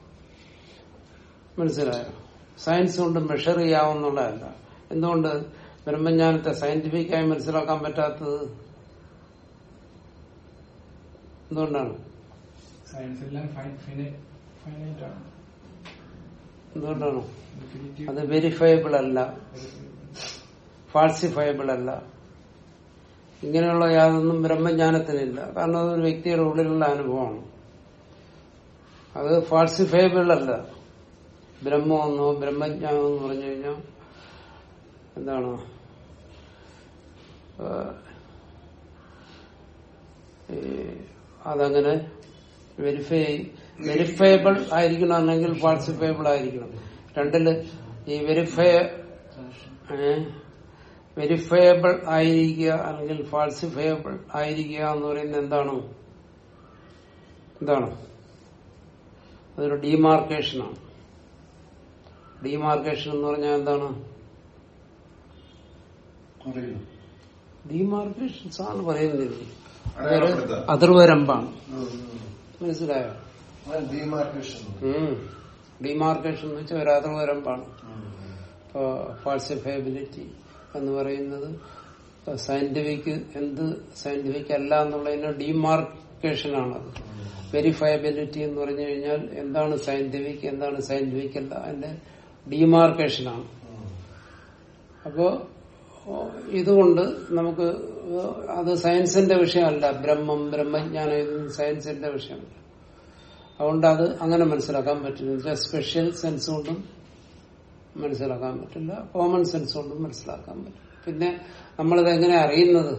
മനസ്സിലായോ സയൻസ് കൊണ്ട് മെഷർ ചെയ്യാവുന്നതല്ല എന്തുകൊണ്ട് ബ്രഹ്മജ്ഞാനത്തെ സയന്റിഫിക്കായി മനസ്സിലാക്കാൻ പറ്റാത്തത് എന്തുകൊണ്ടാണ് സയൻസ് എല്ലാം ഫൈനൈറ്റ് ആണ് എന്തുകൊണ്ടാണ് ഇൻഫിനിറ്റി അത് വെരിഫയബിൾ അല്ല ഫാൾസിഫയബിൾ അല്ല ഇങ്ങനെയുള്ള യാതൊന്നും ബ്രഹ്മജ്ഞാനത്തിനില്ല കാരണം അതൊരു വ്യക്തിയുടെ ഉള്ളിലുള്ള അനുഭവമാണ് അത് ഫാൾസിഫയബിൾ അല്ല ബ്രഹ്മമെന്നോ ബ്രഹ്മജ്ഞാനം എന്ന് പറഞ്ഞു കഴിഞ്ഞാൽ എന്താണ് ആ, ഈ അതങ്ങനെ വെരിഫൈ വെരിഫയബിൾ ആയിരിക്കണമെങ്കിൽ ഫാൾസിഫയബിൾ ആയിരിക്കണം രണ്ടില് ഈ വെരിഫൈ വെരിഫയബിൾ ആയിരിക്കുക അല്ലെങ്കിൽ ഫാൾസിഫയബിൾ ആയിരിക്കുക എന്ന് പറയുന്നത് എന്താണ് എന്താണ് അതൊരു ഡീമാർക്കേഷനാണ് ഡീമാർക്കേഷൻ എന്ന് പറഞ്ഞാൽ എന്താണ് അറിയില്ല ഡീമാർക്കേഷൻസ് ആണ് പറയുന്നത് അതൊരു അടയാളപ്പെടുത്തുക. അതിർവരമ്പാണ് മനസ്സിലായോ ഡിമാർക്കേഷൻ ഡിമാർക്കേഷൻ എന്ന് വെച്ചാൽ ഒരു അതിർവരമ്പാണ് ഇപ്പോ ഫാൾസിഫയബിലിറ്റി എന്ന് പറയുന്നത് സയന്റിഫിക് എന്ത് സയന്റിഫിക് അല്ല എന്നുള്ളതിന് ഡിമാർക്കേഷൻ ആണത് വെരിഫയബിലിറ്റി എന്ന് പറഞ്ഞു കഴിഞ്ഞാൽ എന്താണ് സയന്റിഫിക് എന്താണ് സയന്റിഫിക് അല്ല അതിന്റെ ഡിമാർക്കേഷനാണ് അപ്പോ ഓ, ഇതുകൊണ്ട് നമുക്ക് അത് സയൻസിന്റെ വിഷയമല്ല ബ്രഹ്മം ബ്രഹ്മജ്ഞാനം ഇതൊന്നും സയൻസിന്റെ വിഷയമല്ല അതുകൊണ്ട് അത് അങ്ങനെ മനസ്സിലാക്കാൻ പറ്റില്ല എന്നുവെച്ചാൽ സ്പെഷ്യൽ സെൻസ് കൊണ്ടും മനസ്സിലാക്കാൻ പറ്റില്ല കോമൺ സെൻസ് കൊണ്ടും മനസ്സിലാക്കാൻ പറ്റില്ല പിന്നെ നമ്മളിത് എങ്ങനെ അറിയുന്നത്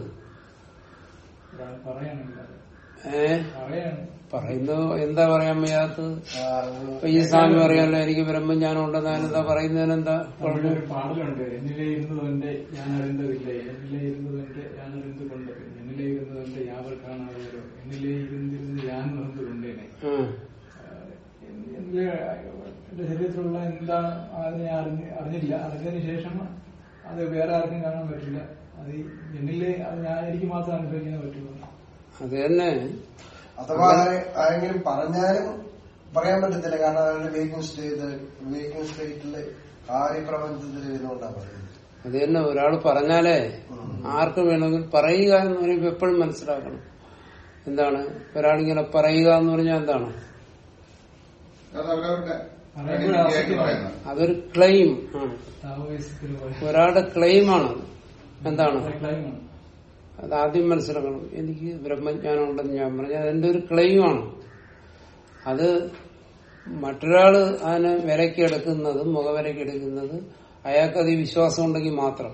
ഒരാൾ പറയാണെങ്കിൽ അത് ഏ പറയാണ് പറയുന്നത് എന്താ പറയാൻ വയ്യാത്തത് ഇപ്പൊ ഈ സ്വാമി പറയാനല്ലോ എനിക്ക് ബ്രഹ്മജ്ഞാനം ഉണ്ടെന്ന് അതിനെന്താ പറയുന്നതിനെന്താ അവിടെ ഒരു പാടലുണ്ട് എന്നിലെ ഇരുന്നതുകൊണ്ട് ഞാൻ അറിന്തതില്ലേ എന്നിലെ ഇരുന്നതുകൊണ്ട് ഞാൻ അറിന്തുകൊണ്ട് എന്നിലെ ഇരുന്നതുകൊണ്ട് യാവർ കാണാതെയോ എന്നിലെ ഇരുന്നിരുന്ന് ഞാൻ അറിந்துകൊണ്ടേനെ ഉം. എന്നിലെ എന്റെ ശരീരത്തിലുള്ള എന്താണ് അതിനെ അറിഞ്ഞ് അറിഞ്ഞില്ല അറിഞ്ഞതിന് ശേഷം അത് വേറെ ആർക്കും കാണാൻ പറ്റില്ല അത് ഈ എന്നിലെ അത് ഞാൻ എനിക്ക് മാത്രം അനുഭവിക്കാൻ പറ്റുള്ളൂ അത് തന്നെ അഥവാ ആരെ- ആരെങ്കിലും പറഞ്ഞാലും പറയാൻ പറ്റത്തില്ല കാരണം അവരുടെ വേക്കിംഗ് സ്റ്റേറ്റ് വേക്കിംഗ് സ്റ്റേറ്റില് കാര്യപ്രപഞ്ചത്തിൽ ഇരുന്നുകൊണ്ടാണ് പറയുന്നത് അത് തന്നെ ഒരാൾ പറഞ്ഞാലേ ആർക്ക് വേണമെങ്കിൽ പറയുക എന്ന് പറയുമ്പോൾ എപ്പോഴും മനസ്സിലാക്കണം എന്താണ് ഒരാളിങ്ങനെ പറയുക എന്ന് പറഞ്ഞാൽ എന്താണ് അത് അവരവരുടെ പറയുമ്പോൾ identity ആയിട്ട് ആസ്വദിക്കണം. പറയുന്നത്. അതൊരു ക്ലെയിം ആണ് താവോയിസത്തിൽ പോലെ ഒരാളുടെ ക്ലെയിമാണ് എന്താണ് ക്ലൈമാണ് അത് ആദ്യം മനസ്സിലാക്കണം എനിക്ക് ബ്രഹ്മജ്ഞാനം ഉണ്ടെന്ന് ഞാൻ പറഞ്ഞു അതെന്റെ ഒരു ക്ലെയിമാണ് അത് മറ്റൊരാള് അതിനെ വിലക്ക് എടുക്കുന്നത് മുഖവിലക്ക് എടുക്കുന്നത് അയാൾക്കത് ഈ വിശ്വാസം ഉണ്ടെങ്കിൽ മാത്രം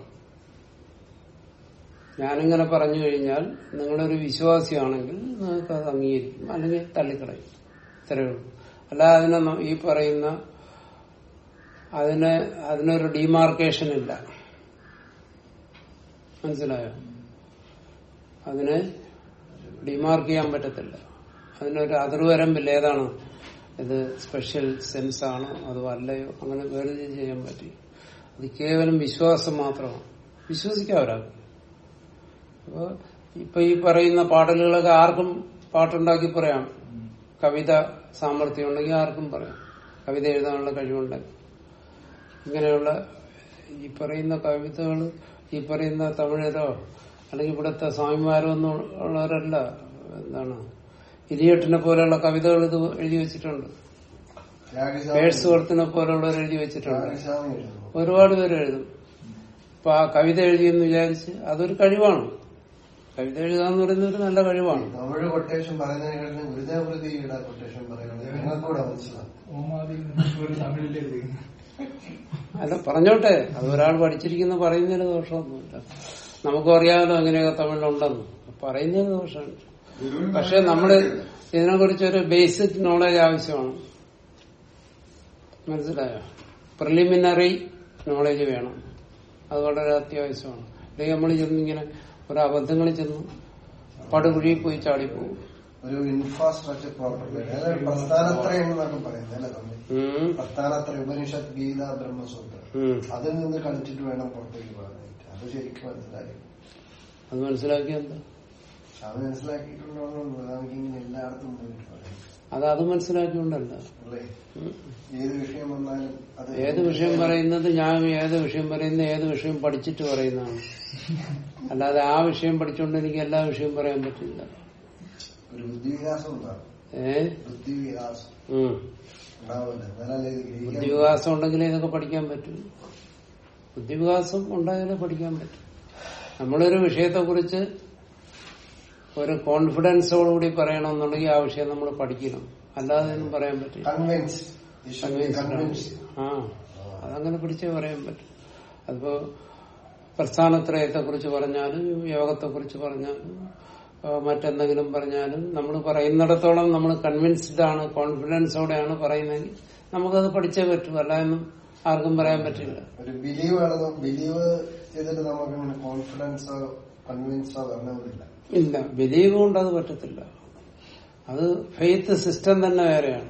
ഞാനിങ്ങനെ പറഞ്ഞു കഴിഞ്ഞാൽ നിങ്ങളൊരു വിശ്വാസിയാണെങ്കിൽ നിങ്ങൾക്ക് അത് അംഗീകരിക്കും അല്ലെങ്കിൽ തള്ളിക്കളയും ഇത്രയേ ഉള്ളൂ അല്ലാതെ അതിനെ ന- ഈ പറയുന്ന അതിന് അതിനൊരു ഡിമാർക്കേഷൻ ഇല്ല മനസ്സിലായോ അതിനെ ഡിമാർക്ക് ചെയ്യാൻ പറ്റത്തില്ല അതിനൊരു അതിർവരമ്പില്ല ഏതാണ് ഇത് സ്പെഷ്യൽ സെൻസ് ആണോ അതോ അല്ലയോ അങ്ങനെ വേർതിരിച്ച് ചെയ്യാൻ പറ്റി അത് കേവലം വിശ്വാസം മാത്രമാണ് വിശ്വസിക്കാം ഒരാൾക്ക് അപ്പൊ ഇപ്പൊ ഈ പറയുന്ന പാടലുകളൊക്കെ ആർക്കും പാട്ടുണ്ടാക്കി പറയാം കവിത സാമർഥ്യം ഉണ്ടെങ്കിൽ ആർക്കും പറയാം കവിത എഴുതാനുള്ള കഴിവുണ്ടെങ്കിൽ ഇങ്ങനെയുള്ള ഈ പറയുന്ന കവിതകൾ ഈ പറയുന്ന തമിഴരോ അല്ലെങ്കിൽ ഇവിടുത്തെ സ്വാമിമാരോ ഒന്നും ഉള്ളവരല്ല എന്താണ് ഇരിയട്ടിനെ പോലെയുള്ള കവിതകൾ ഇത് എഴുതി വെച്ചിട്ടുണ്ട് പേഴ്സ് വർത്തിനെ പോലുള്ളവർ എഴുതി വെച്ചിട്ടുണ്ട് ത്യാഗസ്വാമി എഴുതുന്നു ഒരുപാട് പേര് എഴുതും അപ്പൊ ആ കവിത എഴുതിയെന്ന് വിചാരിച്ച് അതൊരു കഴിവാണ് കവിത എഴുതുക എന്ന് പറയുന്നത് ഒരു നല്ല കഴിവാണ് തമിഴ് കൊട്ടേഷൻ പറയുന്നതിനെക്കാളും ഗുരുദേവൃതിയുടെ കൊട്ടേഷൻ പറയുന്നത് ഞങ്ങൾക്കൂടെ മനസ്സിലാവും ഓമാദി ഒരു തമിഴിലേക്ക് അല്ല പറഞ്ഞോട്ടെ അത് ഒരാൾ പഠിച്ചിരിക്കുന്ന പറയുന്നതിന് ദോഷമൊന്നുമില്ല നമുക്കും അറിയാമല്ലോ അങ്ങനെയൊക്കെ തമിഴിലുണ്ടെന്ന് പറയുന്നതിന് ദോഷമുണ്ട് ഗുരുവിന് പക്ഷെ നമ്മള് ഇതിനെ കുറിച്ചൊരു ബേസിക് നോളജ് ആവശ്യമാണ് മനസ്സിലായോ പ്രിലിമിനറി നോളജ് വേണം അത് വളരെ അത്യാവശ്യമാണ് അല്ലെങ്കിൽ നമ്മൾ ചെന്നിങ്ങനെ ഒരു അബദ്ധങ്ങളിൽ ചെന്ന് പടുകുഴിയിൽ പോയി ചാടിപ്പോകും ഒരു ഇൻഫ്രാസ്ട്രക്ചർ പ്രോപ്പർട്ടി അതായത് പ്രസ്ഥാനത്രയം എന്നൊക്കെ പറയുന്നത് അല്ലെ തമ്മിൽ ഉം. പ്രസ്ഥാനത്രയം ഉപനിഷത്ത് ഗീത ബ്രഹ്മസൂത്രം ഉം. അതിൽ നിന്ന് കളിച്ചിട്ട് വേണം പുറത്തേക്ക് പോകാനായിട്ട് അത് ശരിക്കും മനസ്സിലാക്കി അത് മനസ്സിലാക്കിയ എന്താ അത് മനസ്സിലാക്കിയിട്ടുണ്ടോ നമുക്ക് ഇങ്ങനെ എല്ലായിടത്തും പോയിട്ട് പറയാം അത് അത് മനസ്സിലാക്കിക്കൊണ്ടല്ല അല്ലേ ഏത് വിഷയം വന്നാലും അത് ഏത് വിഷയം പറയുന്നത് ഞാൻ ഏത് വിഷയം പറയുന്ന ഏത് വിഷയം പഠിച്ചിട്ട് പറയുന്നതാണ് അല്ലാതെ ആ വിഷയം പഠിച്ചുകൊണ്ട് എനിക്ക് എല്ലാ വിഷയവും പറയാൻ പറ്റില്ല ഒരു ബുദ്ധിവികാസം ഉണ്ടാവും ഏ ബുദ്ധിവികാസം ഉം. ഉണ്ടാവില്ല എന്നാലല്ലേ ഇത് ഗ്രഹിക്കാൻ ബുദ്ധിവികാസം ഉണ്ടെങ്കിലേ ഇതൊക്കെ പഠിക്കാൻ പറ്റൂ ബുദ്ധിവികാസം ഉണ്ടായാലേ പഠിക്കാൻ പറ്റും നമ്മളൊരു വിഷയത്തെ കുറിച്ച് ഒരു കോൺഫിഡൻസോടുകൂടി പറയണമെന്നുണ്ടെങ്കിൽ ആ വിഷയം നമ്മൾ പഠിക്കണം അല്ലാതെ ഒന്നും പറയാൻ പറ്റില്ല കൺവിൻസ് കൺവിൻസ് ആ അതങ്ങനെ പിടിച്ചേ പറയാൻ പറ്റും അതിപ്പോ പ്രസ്ഥാനത്രയത്തെ കുറിച്ച് പറഞ്ഞാലും യോഗത്തെ കുറിച്ച് പറഞ്ഞാലും ആ, മറ്റെന്തെങ്കിലും പറഞ്ഞാലും നമ്മൾ പറയുന്നിടത്തോളം നമ്മൾ കൺവിൻസ്ഡ് ആണ് കോൺഫിഡൻസോടെയാണ് പറയുന്നതെങ്കിൽ നമുക്കത് പഠിച്ചേ പറ്റൂ അല്ലാതൊന്നും ആർക്കും പറയാൻ പറ്റില്ല ഒരു ബിലീവ് ആണ് ബിലീവ് ചെയ്തിട്ട് നമുക്ക് അങ്ങനെ കോൺഫിഡൻസോ കൺവിൻസോ വരണമെന്നില്ല ഇല്ല ബിലീവ് കൊണ്ട് അത് പറ്റത്തില്ല അത് ഫെയ്ത്ത് സിസ്റ്റം തന്നെ വേറെയാണ്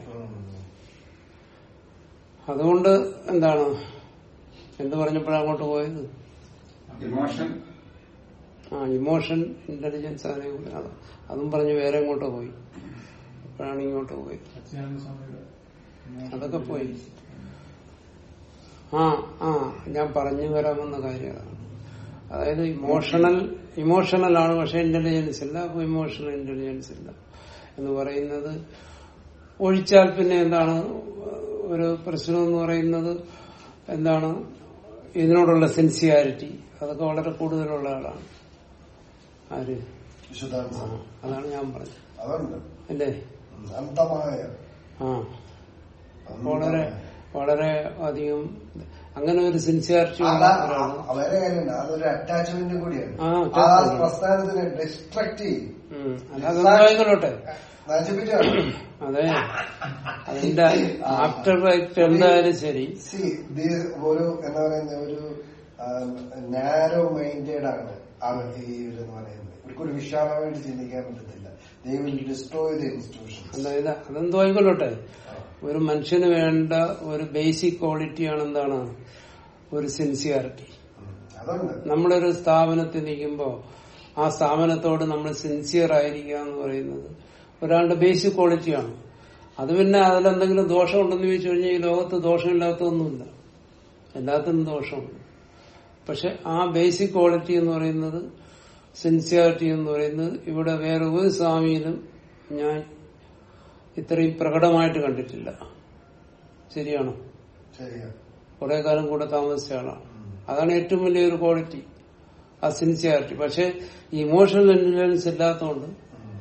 അതുകൊണ്ട് എന്താണ് എന്ത് പറഞ്ഞപ്പോഴാണ് അങ്ങോട്ട് പോയത് ഇമോഷൻ ആ ഇമോഷൻ ഇന്റലിജൻസ് അതിനെ കുറിച്ച് അത് അതും പറഞ്ഞ് വേറെ എങ്ങോട്ടോ പോയി അപ്പോഴാണ് ഇങ്ങോട്ട് പോയി സച്ചിദാനന്ദ സ്വാമിയുടെ അതൊക്കെ പോയി ആ ആ ഞാൻ പറഞ്ഞു വരാമെന്ന കാര്യം അതാണ് അതായത് ഇമോഷണൽ ഇമോഷണൽ ആണ് പക്ഷെ ഇന്റലിജൻസ് ഇല്ല അപ്പൊ ഇമോഷണൽ ഇന്റലിജൻസ് ഇല്ല എന്ന് പറയുന്നത് ഒഴിച്ചാൽ പിന്നെ എന്താണ് ഒരു പ്രശ്നം എന്ന് പറയുന്നത് എന്താണ് ഇതിനോടുള്ള സിൻസിയാരിറ്റി അതൊക്കെ വളരെ കൂടുതലുള്ള ആളാണ് ആര് വിശുദ്ധാംശ ആ, അതാണ് ഞാൻ പറഞ്ഞത് അതുണ്ട് അല്ലേ അന്തമായ ആ വളരെ വളരെ അധികം അങ്ങനെ ഒരു സിൻസിയാരിറ്റി ഉള്ള അതാ ഒരാള് വളരെ കാര്യമുണ്ട് അതൊരു അറ്റാച്ച്മെന്റും കൂടിയാണ് ആ, ആ attachment. പ്രസ്ഥാനത്തിനെ ഡിസ്ട്രക്ട് ചെയ്യും ഉം. അല്ലാതെ എന്തായിക്കൊള്ളട്ടെ നശിപ്പിച്ചാണ് അതെ അതിന്റെ ആഫ്റ്റർ ഫാക്ട് എന്തായാലും ശരി സി ഒരു എന്താ പറയുന്ന ഒരു നാരോ മൈൻഡഡ് ആണ് അവർ ഈ ഒരു എന്ന് പറയുന്നത് ഇവർക്കൊരു വിശാലമായിട്ട് ചിന്തിക്കാൻ പറ്റത്തില്ല they will destroy the institution അതായത് അതെന്തോ ആയിക്കൊള്ളട്ടെ ഒരു മനുഷ്യന് വേണ്ട ഒരു ബേസിക് ക്വാളിറ്റിയാണ് എന്താണ് ഒരു സിൻസിയാരിറ്റി അതുണ്ട് നമ്മളൊരു സ്ഥാപനത്തിൽ നിൽക്കുമ്പോൾ ആ സ്ഥാപനത്തോട് നമ്മൾ സിൻസിയർ ആയിരിക്കുക എന്ന് പറയുന്നത് ഒരാളുടെ ബേസിക് ക്വാളിറ്റിയാണ് അത് പിന്നെ അതിലെന്തെങ്കിലും ദോഷമുണ്ടെന്ന് ചോദിച്ചു കഴിഞ്ഞാൽ ഈ ലോകത്ത് ദോഷമില്ലാത്തതൊന്നുമില്ല എല്ലാത്തിനും ദോഷമുണ്ട് പക്ഷെ ആ ബേസിക് ക്വാളിറ്റി എന്ന് പറയുന്നത് സിൻസിയാരിറ്റി എന്ന് പറയുന്നത് ഇവിടെ വേറെ ഒരു സ്വാമിയിലും ഞാൻ ഇത്രയും പ്രകടമായിട്ട് കണ്ടിട്ടില്ല ശരിയാണോ ശരിയാ കുറെ കാലം കൂടെ താമസിച്ച ആളാണ് അതാണ് ഏറ്റവും വലിയൊരു ക്വാളിറ്റി ആ സിൻസിയാരിറ്റി പക്ഷെ ഇമോഷണൽ ഇന്റലിജൻസ് ഇല്ലാത്തതുകൊണ്ട്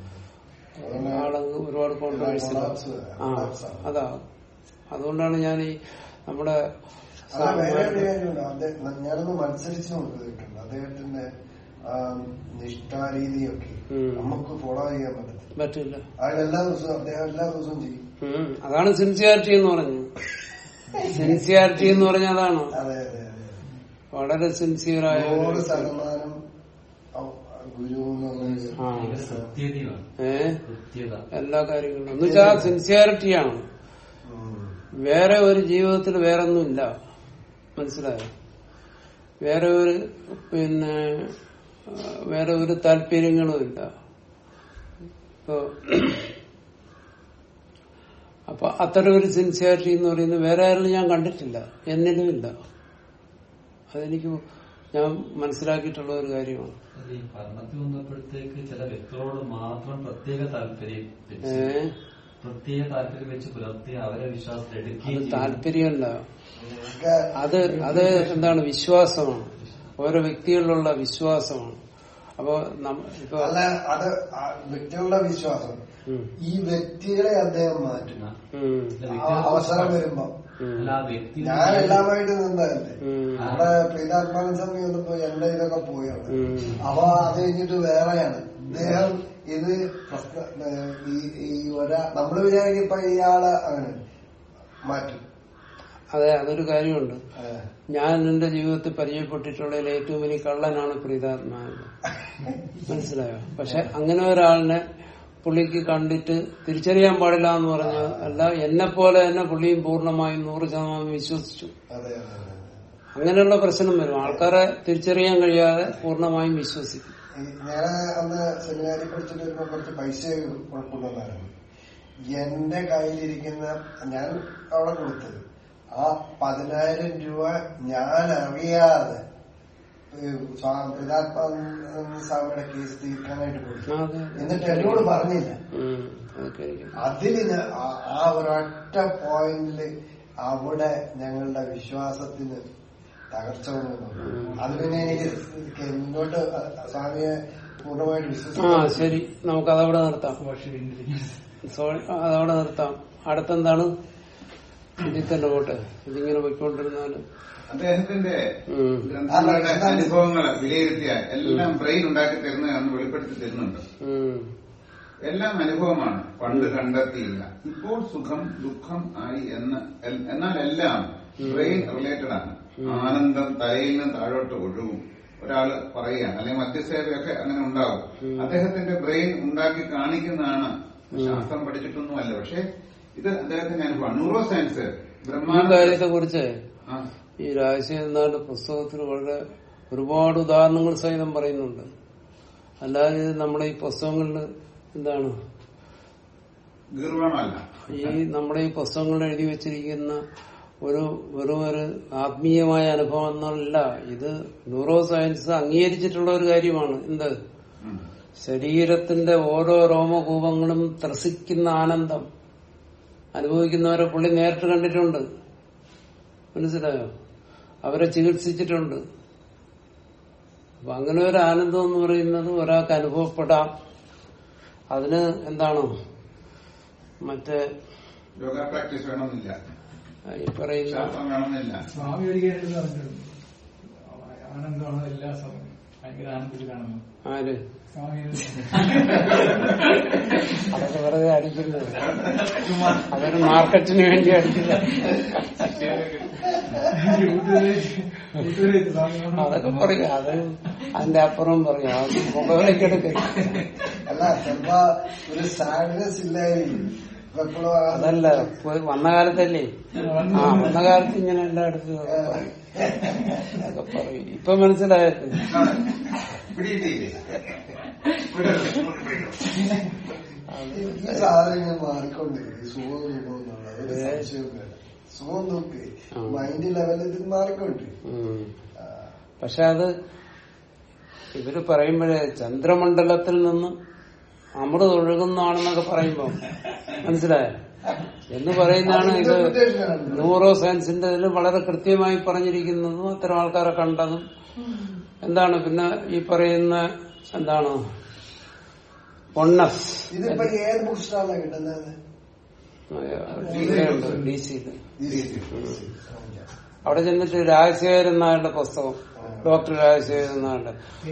ആളങ്ങ് ഒരുപാട് കോൺട്രവേഴ്സി ആ അതാ അതുകൊണ്ടാണ് ഞാൻ ഈ നമ്മുടെ അത് വേറെ ഒരു കാര്യമുണ്ട് അദ്ദേഹം ഞാനൊന്ന് മത്സരിച്ച് നോക്കിയിട്ടുണ്ട് അദ്ദേഹത്തിന്റെ ആ, നിഷ്ഠാരീതിയൊക്കെ ഉം. നമുക്ക് ഫോളോ ചെയ്യാൻ പറ്റത്തില്ല പറ്റില്ല അയാൾ എല്ലാ ദിവസവും അദ്ദേഹം എല്ലാ ദിവസവും ചെയ്യും ഉം. അതാണ് സിൻസിയാരിറ്റി എന്ന് പറഞ്ഞത് സിൻസിയാരിറ്റി എന്ന് പറഞ്ഞ അതാണ് അതെ അതെ അതെ വളരെ സിൻസിയറായ നൂറ് ശതമാനം ഔ- ഗുരു എന്നുള്ളത് ആ കൃത്യതയാണ് ഏ കൃത്യത എല്ലാ കാര്യങ്ങളിലും എന്ന് വെച്ചാൽ സിൻസിയാരിറ്റിയാണ് ഉം. വേറെ ഒരു ജീവിതത്തിൽ വേറെ ഒന്നുമില്ല മനസ്സിലായോ വേറെ ഒരു പിന്നെ ആ, വേറെ ഒരു താല്പര്യങ്ങളും ഇല്ല ഇപ്പോ അപ്പൊ അത്തരം ഒരു സിൻസിയാരിറ്റി എന്ന് പറയുന്നത് വേറെ ആരും ഞാൻ കണ്ടിട്ടില്ല എന്നിലും ഇല്ല അതെനിക്ക് ഞാൻ മനസ്സിലാക്കിയിട്ടുള്ള ഒരു കാര്യമാണ് അത് ഈ ഭരണത്തിൽ വന്നപ്പോഴത്തേക്ക് ചില വ്യക്തികളോട് മാത്രം പ്രത്യേക താല്പര്യം വെച്ച് ഏ പ്രത്യേക താല്പര്യം വെച്ച് പുലർത്തി അവരെ വിശ്വാസത്തിൽ അത് എടുക്കുകയും ചെയ്യും. താല്പര്യമല്ല ഒക്കെ അത് അത് എന്താണ് വിശ്വാസമാണ് ഓരോ വ്യക്തികളിലുള്ള വിശ്വാസമാണ് അപ്പൊ നം- ഇപ്പൊ അല്ല അത് ആ വ്യക്തികളുടെ വിശ്വാസം ഉം, ഈ വ്യക്തികളെ അദ്ദേഹം മാറ്റും ഉം, ചില ആ വ്യക്തികൾക്ക് അവസരം വരുമ്പോ ഉം, അല്ല ആ വ്യക്തി ഞാൻ എല്ലാമായിട്ട് നിന്നതല്ലേ ഉം, നമ്മുടെ പ്രീതാത്മാവൻ സ്വാമി വന്നപ്പോ എന്റെ ഇതൊക്കെ പോയാണ് ഉം. അപ്പൊ അത് കഴിഞ്ഞിട്ട് വേറെയാണ് ഇദ്ദേഹം ഇത് പ്രശ്ന- ഏഹ് ഈ ഈ ഒരാ നമ്മള് വിചാരിക്കും ഇപ്പൊ ഇയാള് അങ്ങനെ മാറ്റും അതെ അതൊരു കാര്യമുണ്ട് ഏഹ്. ഞാൻ എന്റെ ജീവിതത്തിൽ പരിചയപ്പെട്ടിട്ടുള്ളതിൽ ഏറ്റവും വലിയ കള്ളനാണ് പ്രീതാത്മാവ് മനസ്സിലായോ പക്ഷെ അങ്ങനെ ഒരാളിനെ പുള്ളിക്ക് കണ്ടിട്ട് തിരിച്ചറിയാൻ പാടില്ല എന്ന് പറഞ്ഞാൽ അല്ല എന്നെ പോലെ തന്നെ പുള്ളിയും പൂർണ്ണമായും നൂറ് ശതമാനം വിശ്വസിച്ചു അതെ അതെ അതെ അങ്ങനെയുള്ള പ്രശ്നം വരും ആൾക്കാരെ തിരിച്ചറിയാൻ കഴിയാതെ പൂർണ്ണമായും വിശ്വസിക്കും ഈ ഞാൻ അന്ന് സെമിനാരിൽ പഠിച്ചിട്ട് വരുമ്പോ കുറച്ച് പൈസ കൊണ്ടുവന്നായിരുന്നു എന്റെ കയ്യിലിരിക്കുന്ന ഞാൻ അവിടെ കൊടുത്തത് ആ പതിനായിരം രൂപ ഞാൻ അറിയാതെ ഏഹ് സ്വാ- പിതാത്മാനന്ദ സ്വാമിയുടെ കേസ് തീർക്കാനായിട്ട് കൊടുത്തു ആ, അതെ, അതെ. എന്നിട്ട് എന്നോട് പറഞ്ഞില്ല ഉം, അതൊക്കെ എനിക്ക് അതിന് ഞാൻ ആ- ആ ഒരൊറ്റ പോയിന്റില് അവിടെ ഞങ്ങളുടെ വിശ്വാസത്തിന് തകർച്ച വന്നു അത് പിന്നെ എനിക്ക് മുന്നോട്ട് സ്വാമിയെ പൂർണ്ണമായിട്ട് ആ വിശ്വസിക്കാൻ ശരി നമുക്ക് അതവിടെ നിർത്താം സോഷ്യൽ ഇന്റലിജൻസ് സോറി അതവിടെ നിർത്താം അടുത്തെന്താണ് ഇതിൽ തന്നെ പോട്ടെ ഇതിങ്ങനെ പോയിക്കൊണ്ടിരുന്നാല് അദ്ദേഹത്തിന്റെ ഉം. ഗ്രന്ഥങ്ങളുടെ അനുഭവങ്ങൾ വിലയിരുത്തിയാൽ എല്ലാം ബ്രെയിൻ ഉണ്ടാക്കി തരുന്നതാണെന്ന് വെളിപ്പെടുത്തി തരുന്നുണ്ട് ഉം. എല്ലാം അനുഭവമാണ് പണ്ട് കണ്ടെത്തിയില്ല ഇപ്പോൾ സുഖം ദുഃഖം ആയി എന്ന് എൽ- എന്നാൽ എല്ലാം ബ്രെയിൻ റിലേറ്റഡ് ആണ് ആനന്ദം തലയിൽ നിന്ന് താഴോട്ട് ഒഴുകും ഒരാള് പറയുകയാണ് അല്ലെങ്കിൽ മധ്യസേവയൊക്കെ അങ്ങനെ ഉണ്ടാവും അദ്ദേഹത്തിന്റെ ബ്രെയിൻ ഉണ്ടാക്കി കാണിക്കുന്നതാണ് ശാസ്ത്രം പഠിച്ചിട്ടൊന്നുമല്ല പക്ഷെ ഇത് അദ്ദേഹത്തിന്റെ അനുഭവമാണ് ന്യൂറോ സയൻസ് ഈ ബ്രഹ്മാണ്ട കാര്യത്തെ കുറിച്ച് ആ, ഈ രാജശേഖരനാഥന്റെ പുസ്തകത്തിൽ വളരെ ഒരുപാട് ഉദാഹരണങ്ങൾ സഹിതം പറയുന്നുണ്ട് അല്ലാതെ ഇത് നമ്മുടെ ഈ പുസ്തകങ്ങളിൽ എന്താണ് ഗീർവാണമല്ല ഈ നമ്മുടെ ഈ പുസ്തകങ്ങളിൽ എഴുതി വെച്ചിരിക്കുന്ന ഒരു വെറും ഒരു ആത്മീയമായ അനുഭവം എന്നല്ല ഇത് ന്യൂറോ സയൻസ് അംഗീകരിച്ചിട്ടുള്ള ഒരു കാര്യമാണ് എന്ത് ഉം. ശരീരത്തിന്റെ ഓരോ രോമകൂപങ്ങളും ത്രസിക്കുന്ന ആനന്ദം അനുഭവിക്കുന്നവരെ പുള്ളി നേരിട്ട് കണ്ടിട്ടുണ്ട് മനസ്സിലായോ അവരെ ചികിത്സിച്ചിട്ടുണ്ട് അപ്പൊ അങ്ങനെ ഒരു ആനന്ദം എന്ന് പറയുന്നത് ഒരാൾക്ക് അനുഭവപ്പെടാം അതിന് എന്താണ് മറ്റേ യോഗ പ്രാക്ടീസ് വേണമെന്നില്ല ഈ പറയുന്ന ശാസ്ത്രം വേണമെന്നില്ല സ്വാമി ഒരിക്കലും പറഞ്ഞിട്ടുണ്ട് ആനന്ദമാണ് എല്ലാ സമയം ഭയങ്കര ആനന്ദത്തിൽ കാണുന്നു ആര് സ്വാമി അതൊക്കെ വെറുതെ അടിക്കുന്നത് അതൊരു മാർക്കറ്റിന് വേണ്ടി അടിക്കുക യൂട്യൂബിൽ സ്വാമി അതൊക്കെ പറയും അത് അതിന്റെ അപ്പുറം പറയും അത് മുഖവിലേക്ക് എടുക്കരുത് അല്ല ചിലപ്പോ ഒരു സാഡ്നെസ് ഇല്ലായിരിക്കും ഇപ്പൊ എപ്പോഴും ആ- അതല്ല പോയി വന്ന കാലത്തല്ലേ ആ വന്ന കാലത്ത് ഇങ്ങനെ എല്ലായിടത്തും പറയും അതൊക്കെ പറയും ഇപ്പൊ മനസ്സിലായത് പിടിയിട്ടില്ലേ ഈ- ഈ സാധനം ഇങ്ങനെ മാറിക്കൊണ്ടിരിക്കും ഈ സുഖം ദുഃഖം എന്നുള്ളത് ഒരു സംശയവും വേണ്ട സുഖം ദുഃഖേ ആ. മൈൻഡ് ലെവലിൽ ഇത് മാറിക്കൊണ്ടിരിക്കും ഉം. ആ, പക്ഷെ അത് ഇവര് പറയുമ്പോഴേ ചന്ദ്രമണ്ഡലത്തിൽ നിന്ന് അമൃത് ഒഴുകുന്നതാണെന്നൊക്കെ പറയുമ്പോ മനസ്സിലായോ എന്ന് പറയുന്നതാണ് ഇത് interpretation ആണ്. ന്യൂറോ സയൻസിന്റെ ഇതിൽ വളരെ കൃത്യമായി പറഞ്ഞിരിക്കുന്നതും അത്തരം ആൾക്കാരെ കണ്ടതും എന്താണ് പിന്നെ ഈ പറയുന്ന എന്താണ് പൊണ്ണസ് ഇതിപ്പോ ഏത് ബുക്ക് സ്റ്റാളിലാണ് കിട്ടുന്നത് ഇവിടെയുണ്ട് ഡി സിയിൽ അവിടെ ചെന്നിട്ട് രാജശേഖരൻ നായരുടെ പുസ്തകം ഡോക്ടർ രാജശേഖരൻ നായരുടെ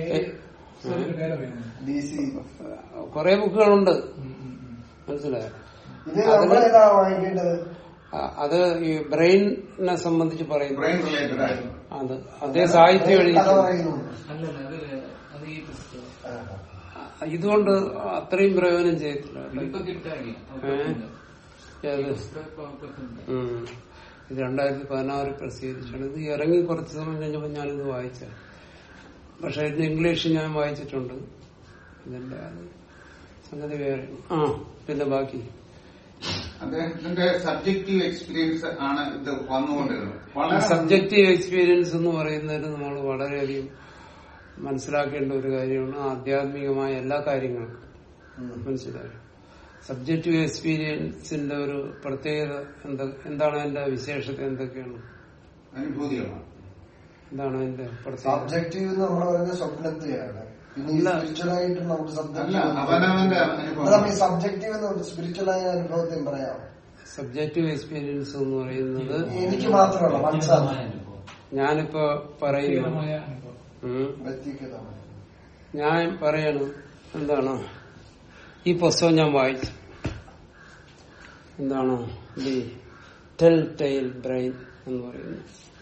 ഡി സി കുറെ ബുക്കുകളുണ്ട് മനസ്സിലായോ ഇത് നമ്മളേതാ വാങ്ങിക്കേണ്ടത് ആ, അത് ഈ ബ്രെയിനിനെ സംബന്ധിച്ച് പറയുന്നു ബ്രെയിൻ റിലേറ്റഡ് ആയി അത് അതേ സാഹിത്യം കഥ എഴുതിയിട്ടുണ്ട് പറയുന്നുണ്ട് അല്ലല്ല അത് അത് ഈ പുസ്തകം ആ. ഇതുകൊണ്ട് അത്രയും പ്രയോജനം ചെയ്തിട്ടില്ല ഇപ്പൊ കിട്ടാനില്ല ഏത്? ഉം. ഇത് രണ്ടായിരത്തി പതിനാറിൽ പ്രസിദ്ധീകരിച്ചാണ് ഇത് ഇറങ്ങി കുറച്ച് സമയം കഴിഞ്ഞപ്പോൾ ഞാനിത് വായിച്ച പക്ഷെ ഇത് ഇംഗ്ലീഷ് ഞാൻ വായിച്ചിട്ടുണ്ട് ഇതിന്റെ അത് സംഗതി വേറെ ആ പിന്നെ ബാക്കി അദ്ദേഹത്തിന്റെ സബ്ജക്റ്റീവ് എക്സ്പീരിയൻസ് ആണ് ഇത് വന്നുകൊണ്ടിരുന്നത് വളരെ സബ്ജക്റ്റീവ് എക്സ്പീരിയൻസ് എന്ന് പറയുന്നതിന് നമ്മൾ വളരെയധികം മനസ്സിലാക്കേണ്ട ഒരു കാര്യമാണ് ആധ്യാത്മികമായ എല്ലാ കാര്യങ്ങളും മനസ്സിലായോ സബ്ജക്റ്റീവ് എക്സ്പീരിയൻസിന്റെ ഒരു പ്രത്യേകത എന്താ എന്താണ് അതിന്റെ വിശേഷത എന്തൊക്കെയാണ് അനുഭൂതികളാണ് എന്താണ് അതിന്റെ പ്രത്യേകത സബ്ജക്റ്റീവ് എന്ന് നമ്മൾ പറയുന്നത് സ്വപ്നത്തെയാണ് പിന്നെ ഈ അല്ല. സ്പിരിച്വലായിട്ട് നമുക്ക് അല്ല അവനവന്റെ അനുഭവം സബ്ജക്റ്റീവ് സ്പെസിഫിക് എന്ന് സ്പിരിച്വലായ അനുഭവത്തെയും പറയാം സബ്ജക്റ്റീവ് എക്സ്പീരിയൻസ് എന്ന് പറയുന്നത് എനിക്ക് മാത്രമല്ല മനസ്സിലാവും ഞാനിപ്പോ പറയുന്നു വ്യക്തിഗതമായ അനുഭവം ഉം. വ്യക്തിഗതമായ ഞാൻ പറയണു എന്താണ് ഈ പുസ്തകം ഞാൻ വായിച്ചു എന്താണ് ദി ടെൽ ടൈൽ ബ്രെയിൻ എന്ന് പറയുന്നത്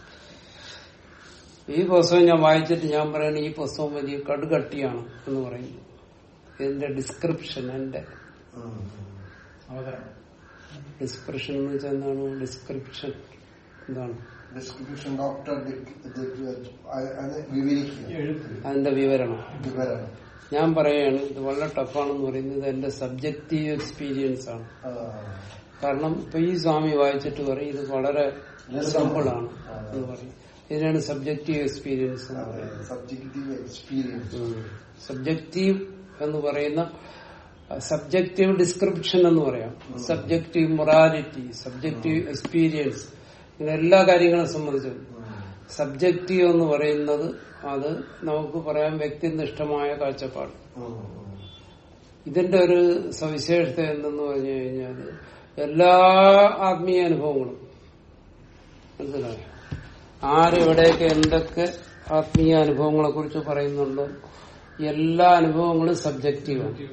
ഈ പുസ്തകം ഞാൻ വായിച്ചിട്ട് ഞാൻ പറയണ ഈ പുസ്തകം വലിയ കടുകട്ടിയാണ് എന്ന് പറയുന്നു ഇതിന്റെ ഡിസ്ക്രിപ്ഷൻ എന്റെ ഉം. അവതരണം ഡിസ്ക്രിപ്ഷൻ എന്ന് വെച്ചാൽ എന്താണ് ഡിസ്ക്രിപ്ഷൻ എന്താണ് ഡിസ്ക്രിപ്ഷൻ ഡോക്ടർ അത് വിവരിക്കുക എഴുത്ത് അതിന്റെ വിവരണം വിവരണം ഞാൻ പറയുകയാണ് ഇത് വളരെ ടഫാണെന്ന് പറയുന്നത് എന്റെ സബ്ജക്റ്റീവ് എക്സ്പീരിയൻസ് ആണ് ആ, കാരണം ഇപ്പൊ ഈ സ്വാമി വായിച്ചിട്ട് പറയും ഇത് വളരെ സിമ്പിൾ ആണ് എന്ന് പറയും ഇതിനാണ് സബ്ജക്റ്റീവ് എക്സ്പീരിയൻസ് എന്ന് പറയുന്നത് സബ്ജക്റ്റീവ് എക്സ്പീരിയൻസ് സബ്ജക്റ്റീവ് എന്ന് പറയുന്ന സബ്ജക്റ്റീവ് ഡിസ്ക്രിപ്ഷൻ എന്ന് പറയാം സബ്ജക്റ്റീവ് മൊറാലിറ്റി സബ്ജക്റ്റീവ് എക്സ്പീരിയൻസ് ഇങ്ങനെ എല്ലാ കാര്യങ്ങളെ സംബന്ധിച്ചും സബ്ജക്റ്റീവ് എന്ന് പറയുന്നത് അത് നമുക്ക് പറയാൻ വ്യക്തിനിഷ്ഠമായ കാഴ്ചപ്പാട് ഇതിന്റെ ഒരു സവിശേഷത എന്തെന്ന് പറഞ്ഞു കഴിഞ്ഞാൽ എല്ലാ ആത്മീയ അനുഭവങ്ങളും മനസ്സിലായോ ആരെവിടെയൊക്കെ എന്തൊക്കെ ആത്മീയ അനുഭവങ്ങളെ കുറിച്ച് പറയുന്നുണ്ടോ എല്ലാ അനുഭവങ്ങളും സബ്ജക്റ്റീവാണ്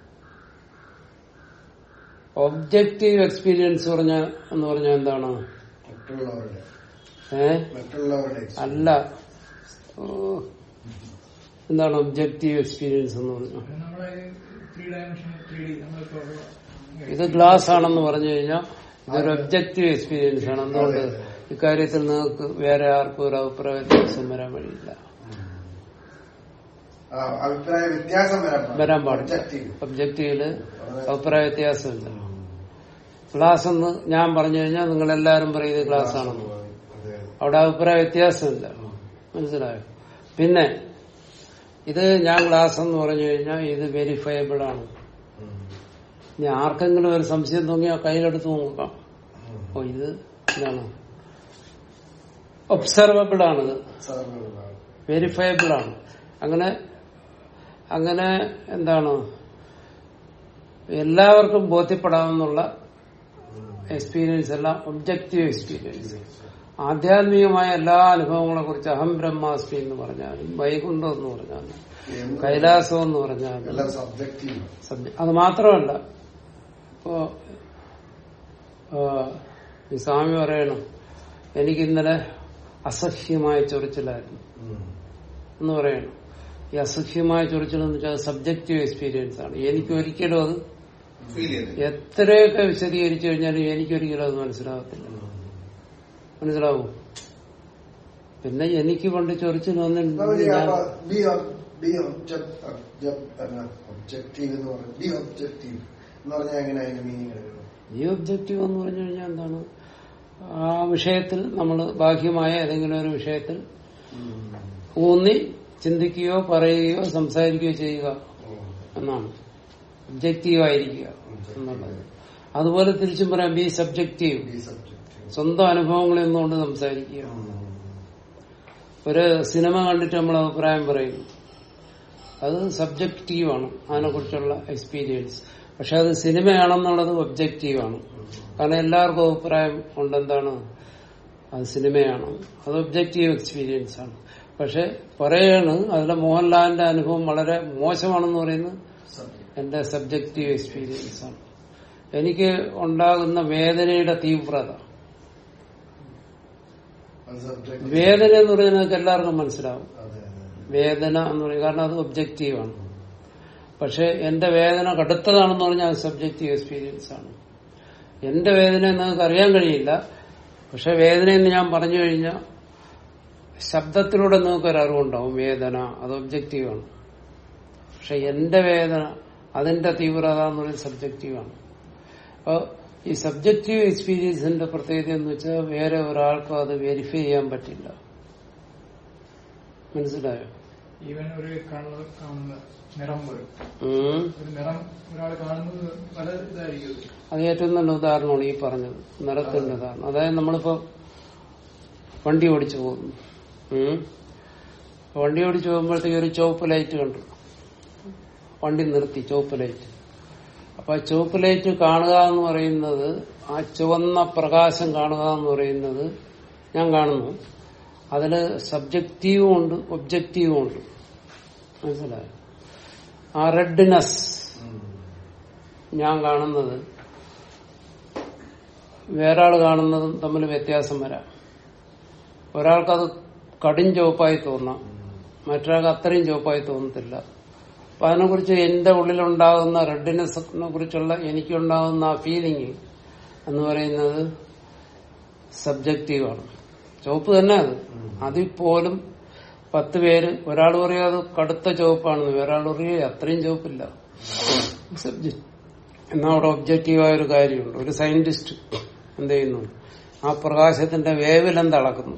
ഒബ്ജക്റ്റീവ് എക്സ്പീരിയൻസ് പറഞ്ഞ എന്ന് പറഞ്ഞാൽ എന്താണ് മറ്റുള്ളവരുടെ ഏ മറ്റുള്ളവരുടെ അല്ല ഓ. എന്താണ് ഒബ്ജക്റ്റീവ് എക്സ്പീരിയൻസ് എന്ന് പറഞ്ഞാൽ പിന്നെ നമ്മളെ ത്രീ ഡയമെൻഷൻ ത്രീ ഡി നമ്മളിപ്പോ ഇത് ഗ്ലാസ് ആണെന്ന് പറഞ്ഞു കഴിഞ്ഞാൽ ഇതൊരു ഒബ്ജക്റ്റീവ് എക്സ്പീരിയൻസ് ആണ് എന്തുകൊണ്ട് ഇക്കാര്യത്തിൽ നിങ്ങൾക്ക് വേറെ ആർക്കും ഒരു അഭിപ്രായ വ്യത്യാസം വരാൻ വഴിയില്ല ആ, അഭിപ്രായ വ്യത്യാസം വരാൻ വരാൻ പാടില്ല Objective. ഒബ്ജക്റ്റീവില് അഭിപ്രായ വ്യത്യാസമില്ല ഗ്ലാസ് എന്ന് ഞാൻ പറഞ്ഞു കഴിഞ്ഞാൽ നിങ്ങൾ എല്ലാവരും പറയും ഇത് ഗ്ലാസ് ആണെന്ന് അതെ അവിടെ അഭിപ്രായ വ്യത്യാസമില്ല മനസ്സിലായോ പിന്നെ ഇത് ഞാൻ ഗ്ലാസ് എന്ന് പറഞ്ഞു കഴിഞ്ഞാൽ ഇത് വെരിഫയബിൾ ആണ് ഇനി ആർക്കെങ്കിലും ഒരു സംശയം തോന്നിയാൽ കയ്യിലെടുത്ത് നോക്കാം ഓ ഇത് എന്താണ് ഒബ്സർവബിൾ ആണിത് സാറിനുള്ളതാണ് വെരിഫയബിൾ ആണ് അങ്ങനെ അങ്ങനെ എന്താണ് എല്ലാവർക്കും ബോധ്യപ്പെടാമെന്നുള്ള എക്സ്പീരിയൻസ് എല്ലാം ഒബ്ജക്റ്റീവ് എക്സ്പീരിയൻസ് ആധ്യാത്മികമായ എല്ലാ അനുഭവങ്ങളെ കുറിച്ച് അഹം ബ്രഹ്മാസ്മി എന്ന് പറഞ്ഞാലും വൈകുണ്ഠം എന്ന് പറഞ്ഞാലും കൈലാസം എന്ന് പറഞ്ഞാലും എല്ലാം സബ്ജക്റ്റീവ് സബ്ജ- അത് മാത്രമല്ല ഇപ്പോ ആ, ഈ സ്വാമി പറയണം എനിക്ക് ഇന്നലെ അസഹ്യമായ ചൊറിച്ചിലായിരുന്നു എന്ന് പറയണം ഈ അസഹ്യമായ ചൊറിച്ചിൽ എന്ന് വെച്ചാൽ സബ്ജക്റ്റീവ് എക്സ്പീരിയൻസ് ആണ് എനിക്ക് ഒരിക്കലും അത് ഫീൽ ചെയ്ത് എത്രയൊക്കെ വിശദീകരിച്ചു കഴിഞ്ഞാലും എനിക്കൊരിക്കലും അത് മനസ്സിലാകത്തില്ല മനസ്സിലാവും പിന്നെ എനിക്ക് പണ്ട് ചൊറിച്ചിൽ വന്നിട്ടുണ്ട് ഞാൻ ഒബ്ജക്റ്റീവ് എന്ന് പറഞ്ഞു ബി ഒബ്ജക്റ്റീവ് എന്ന് പറഞ്ഞാൽ എങ്ങനെ അതിന്റെ മീനിങ് എടുക്കണം ഈ ഒബ്ജക്റ്റീവ് എന്ന് പറഞ്ഞു കഴിഞ്ഞാൽ എന്താണ് ആ വിഷയത്തിൽ നമ്മൾ ബാഹ്യമായ ഏതെങ്കിലും ഒരു വിഷയത്തിൽ ഊന്നി ചിന്തിക്കുകയോ പറയുകയോ സംസാരിക്കുകയോ ചെയ്യുക എന്നാണ് ഒബ്ജക്റ്റീവ് ആയിരിക്കുക എന്നുള്ളത് അതുപോലെ തിരിച്ചും പറയാം ബി സബ്ജക്റ്റീവ് ബി സബ്ജക്റ്റീവ് സ്വന്തം അനുഭവങ്ങളിൽ നിന്നുകൊണ്ട് സംസാരിക്കുക ഒരു സിനിമ കണ്ടിട്ട് നമ്മൾ അഭിപ്രായം പറയുന്നു അത് സബ്ജക്റ്റീവാണ് അതിനെക്കുറിച്ചുള്ള എക്സ്പീരിയൻസ് പക്ഷെ അത് സിനിമയാണെന്നുള്ളത് ഒബ്ജക്റ്റീവാണ് കാരണം എല്ലാവർക്കും അഭിപ്രായം ഉണ്ടെന്താണ് അത് സിനിമയാണ് അത് ഒബ്ജക്റ്റീവ് എക്സ്പീരിയൻസ് ആണ് പക്ഷെ പറയാണ് അതിലെ മോഹൻലാലിന്റെ അനുഭവം വളരെ മോശമാണെന്ന് പറയുന്നത് എന്റെ സബ്ജക്റ്റീവ് എക്സ്പീരിയൻസ് ആണ് എനിക്ക് ഉണ്ടാകുന്ന വേദനയുടെ തീവ്രത അത് സബ്ജക്ട് വേദന എന്ന് പറയുന്നത് എല്ലാവർക്കും മനസ്സിലാവും അതെ അതെ വേദന എന്ന് പറയും കാരണം അത് ഒബ്ജക്റ്റീവാണ് പക്ഷെ എന്റെ വേദന കടുത്തതാണെന്ന് പറഞ്ഞാൽ അത് സബ്ജക്റ്റീവ് എക്സ്പീരിയൻസ് ആണ് എന്റെ വേദന നിങ്ങൾക്ക് അറിയാൻ കഴിയില്ല പക്ഷെ വേദനയെന്ന് ഞാൻ പറഞ്ഞു കഴിഞ്ഞാൽ ശബ്ദത്തിലൂടെ നിങ്ങൾക്ക് ഒരു അറിവുണ്ടാവും വേദന അത് ഒബ്ജക്റ്റീവാണ് പക്ഷെ എന്റെ വേദന അതിന്റെ തീവ്രത എന്ന് പറയുന്നത് സബ്ജക്റ്റീവാണ് അപ്പൊ ഈ സബ്ജക്റ്റീവ് എക്സ്പീരിയൻസിന്റെ പ്രത്യേകത എന്ന് വെച്ചാൽ വേറെ ഒരാൾക്കും അത് വെരിഫൈ ചെയ്യാൻ പറ്റില്ല മനസ്സിലായോ ഈവൻ ഒരു കളർ കാണുന്ന നിറം പോലും ഉം. ഒരു നിറം ഒരാൾ കാണുന്നത് പല ഇതായിരിക്കും അത്. അത് ഏറ്റവും നല്ല ഉദാഹരണമാണ് ഈ പറഞ്ഞത് നിറത്തിന്റെ ഉദാഹരണം അതായത് നമ്മളിപ്പോ വണ്ടി ഓടിച്ചു പോകുന്നു ഉം. വണ്ടി ഓടിച്ചു പോകുമ്പോഴത്തേക്ക് ഒരു ചുവപ്പ് ലൈറ്റ് കണ്ടു വണ്ടി നിർത്തി ചുവപ്പ് ലൈറ്റ് അപ്പൊ ആ ചുവപ്പ് ലൈറ്റ് കാണുക എന്ന് പറയുന്നത് ആ ചുവന്ന പ്രകാശം കാണുക എന്ന് പറയുന്നത് ഞാൻ കാണുന്നു അതില് സബ്ജക്റ്റീവും ഉണ്ട് ഒബ്ജക്റ്റീവും ഉണ്ട് മനസ്സിലായോ ആ റെഡ്നെസ് ഞാൻ കാണുന്നത് വേറെ ആൾ കാണുന്നതും തമ്മിൽ വ്യത്യാസം വരാം ഒരാൾക്കത് കടും ചുവപ്പായി തോന്നാം മറ്റൊരാൾക്ക് അത്രയും ചുവപ്പായി തോന്നത്തില്ല അപ്പൊ അതിനെക്കുറിച്ച് എന്റെ ഉള്ളിലുണ്ടാകുന്ന റെഡിനെസ്സിനെ കുറിച്ചുള്ള എനിക്കുണ്ടാകുന്ന ആ ഫീലിംഗ് എന്ന് പറയുന്നത് സബ്ജക്റ്റീവാണ് ചുവപ്പ് തന്നെ അത് അതിൽ പോലും പത്ത് പേര് ഒരാൾ പറയും അത് കടുത്ത ചുവപ്പാണെന്ന് വേറൊരാൾ പറയും അത്രയും ചുവപ്പില്ല സബ്ജക്ട് എന്നാ അവിടെ ഒബ്ജക്റ്റീവായ ഒരു കാര്യമുണ്ട് ഒരു സയന്റിസ്റ്റ് എന്ത് ചെയ്യുന്നു ആ പ്രകാശത്തിന്റെ വേവിലെന്ത് അളക്കുന്നു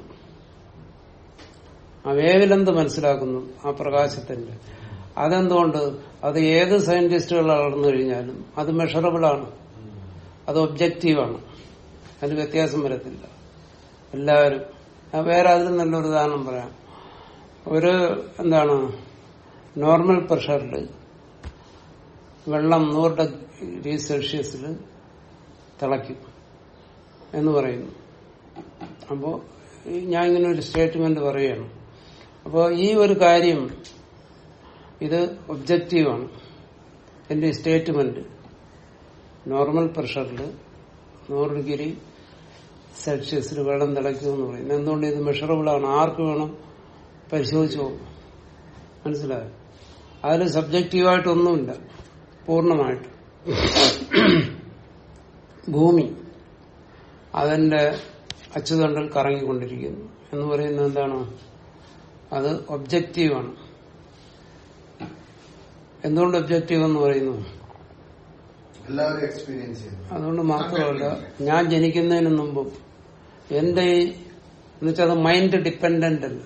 ആ വേവിലെന്ത് മനസ്സിലാക്കുന്നു ആ പ്രകാശത്തിന്റെ അതെന്തുകൊണ്ട് അത് ഏത് സയന്റിസ്റ്റുകൾ അളന്നു കഴിഞ്ഞാലും അത് മെഷറബിൾ ആണ് അത് ഒബ്ജക്റ്റീവാണ് അതിന് വ്യത്യാസം വരത്തില്ല എല്ലാവരും ആ വേറെ അതിൽ നല്ലൊരു ഉദാഹരണം പറയാം ഒരു എന്താണ് നോർമൽ പ്രഷറിൽ വെള്ളം നൂറ് ഡിഗ്രി സെൽഷ്യസിൽ തിളയ്ക്കും എന്ന് പറയുന്നു അപ്പോ ഈ ഞാൻ ഇങ്ങനെ ഒരു സ്റ്റേറ്റ്മെന്റ് പറയുകയാണ് അപ്പോൾ ഈ ഒരു കാര്യം ഇത് ഒബ്ജക്റ്റീവാണ് എന്റെ സ്റ്റേറ്റ്മെന്റ് നോർമൽ പ്രഷറിൽ നൂറ് ഡിഗ്രി സെൽഷ്യസിൽ വെള്ളം തിളയ്ക്കുമെന്ന് പറയുന്നത് എന്തുകൊണ്ട് ഇത് മെഷറബിൾ ആണ് ആർക്ക് വേണം പരിശോധിച്ചു പോകും മനസ്സിലായോ അതിൽ സബ്ജക്റ്റീവായിട്ടൊന്നുമില്ല പൂർണ്ണമായിട്ട് ഭൂമി അതിന്റെ അച്ചുതണ്ടിൽ കറങ്ങിക്കൊണ്ടിരിക്കുന്നു എന്ന് പറയുന്നത് എന്താണ് അത് ഒബ്ജക്റ്റീവാണ് എന്തുകൊണ്ട് ഒബ്ജക്റ്റീവ് എന്ന് പറയുന്നു എല്ലാവരും എക്സ്പീരിയൻസ് ചെയ്യുന്നു അതുകൊണ്ട് മാത്രമല്ല ഞാൻ ജനിക്കുന്നതിന് മുമ്പും എന്റെ ഈ എന്നുവെച്ചാൽ അത് മൈൻഡ് ഡിപ്പെൻഡന്റ് അല്ല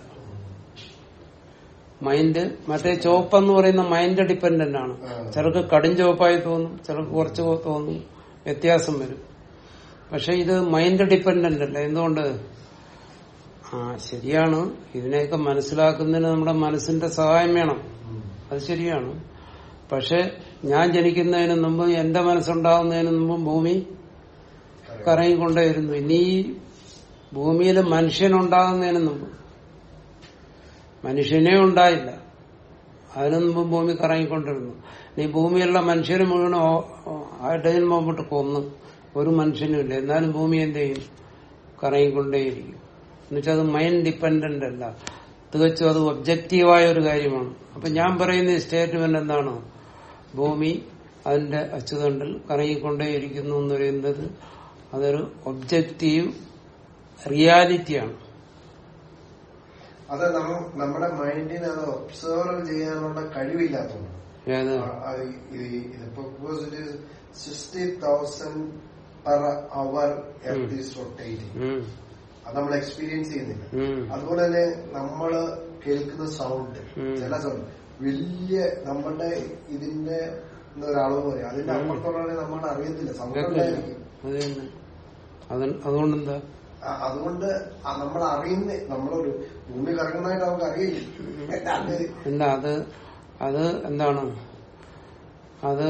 മൈൻഡ് മറ്റേ ചോപ്പെന്ന് പറയുന്ന മൈൻഡ് ഡിപ്പെൻഡന്റ് ആണ് ചിലർക്ക് കടും ചുവപ്പായി തോന്നും ചിലർക്ക് കുറച്ച് തോന്നും വ്യത്യാസം വരും പക്ഷെ ഇത് മൈൻഡ് ഡിപ്പെൻഡന്റ് അല്ല എന്തുകൊണ്ട് ആ ശരിയാണ് ഇതിനെയൊക്കെ മനസ്സിലാക്കുന്നതിന് നമ്മുടെ മനസ്സിന്റെ സഹായം വേണം അത് ശരിയാണ് പക്ഷെ ഞാൻ ജനിക്കുന്നതിന് മുമ്പ് എന്റെ മനസ്സുണ്ടാകുന്നതിന് മുമ്പും ഭൂമി കറങ്ങിക്കൊണ്ടേയിരുന്നു ഇനി ഈ ഭൂമിയിൽ മനുഷ്യനുണ്ടാകുന്നതിന് മുമ്പ് മനുഷ്യനെ ഉണ്ടായില്ല അതിനു മുമ്പ് ഭൂമി കറങ്ങിക്കൊണ്ടിരുന്നു നീ ഭൂമിയിലുള്ള മനുഷ്യരെ മുഴുവൻ ആയിട്ടതിന് മുമ്പോട്ട് കൊന്നു ഒരു മനുഷ്യനും ഇല്ല എന്നാലും ഭൂമി എന്ത് ചെയ്യും കറങ്ങിക്കൊണ്ടേയിരിക്കും എന്നുവെച്ചാൽ അത് മൈൻഡ് ഡിപ്പെൻഡന്റ് അല്ല തികച്ചും അത് ഒബ്ജക്റ്റീവായ ഒരു കാര്യമാണ് അപ്പൊ ഞാൻ പറയുന്ന സ്റ്റേറ്റ്മെന്റ് എന്താണ് ഭൂമി അതിന്റെ അച്ചുതണ്ടിൽ കറങ്ങിക്കൊണ്ടേയിരിക്കുന്നു എന്ന് പറയുന്നത് അതൊരു ഒബ്ജക്റ്റീവ് റിയാലിറ്റിയാണ് അത് നമ്മ- നമ്മുടെ മൈൻഡിന് അത് ഒബ്സർവ് ചെയ്യാനുള്ള കഴിവില്ലാത്തതുകൊണ്ട് ഏത് ഇതിപ്പോ sixty thousand per hour earth is rotating um, അത് നമ്മൾ എക്സ്പീരിയൻസ് ചെയ്യുന്നില്ല ഉം, അതുപോലെ തന്നെ നമ്മള് കേൾക്കുന്ന സൗണ്ട് ഉം. ചില സൗണ്ട് വലിയ നമ്മുടെ ഇതിന്റെ എന്താ ഒരു അളവ് പറയും അതിന്റെ അപ്പുറത്തുള്ള നമ്മൾ അറിയത്തില്ല സൗണ്ട് കേൾക്കില്ല. ഉണ്ടായിരിക്കും അത് തന്നെ. അത് അതുകൊണ്ടെന്താ ആ- അതുകൊണ്ട് ആ നമ്മൾ അറിയുന്ന നമ്മളൊരു ഭൂമി കറങ്ങുന്നതായിട്ട് നമുക്ക് അറിയില്ല അത് ഇല്ല അത് അത് എന്താണ് അത്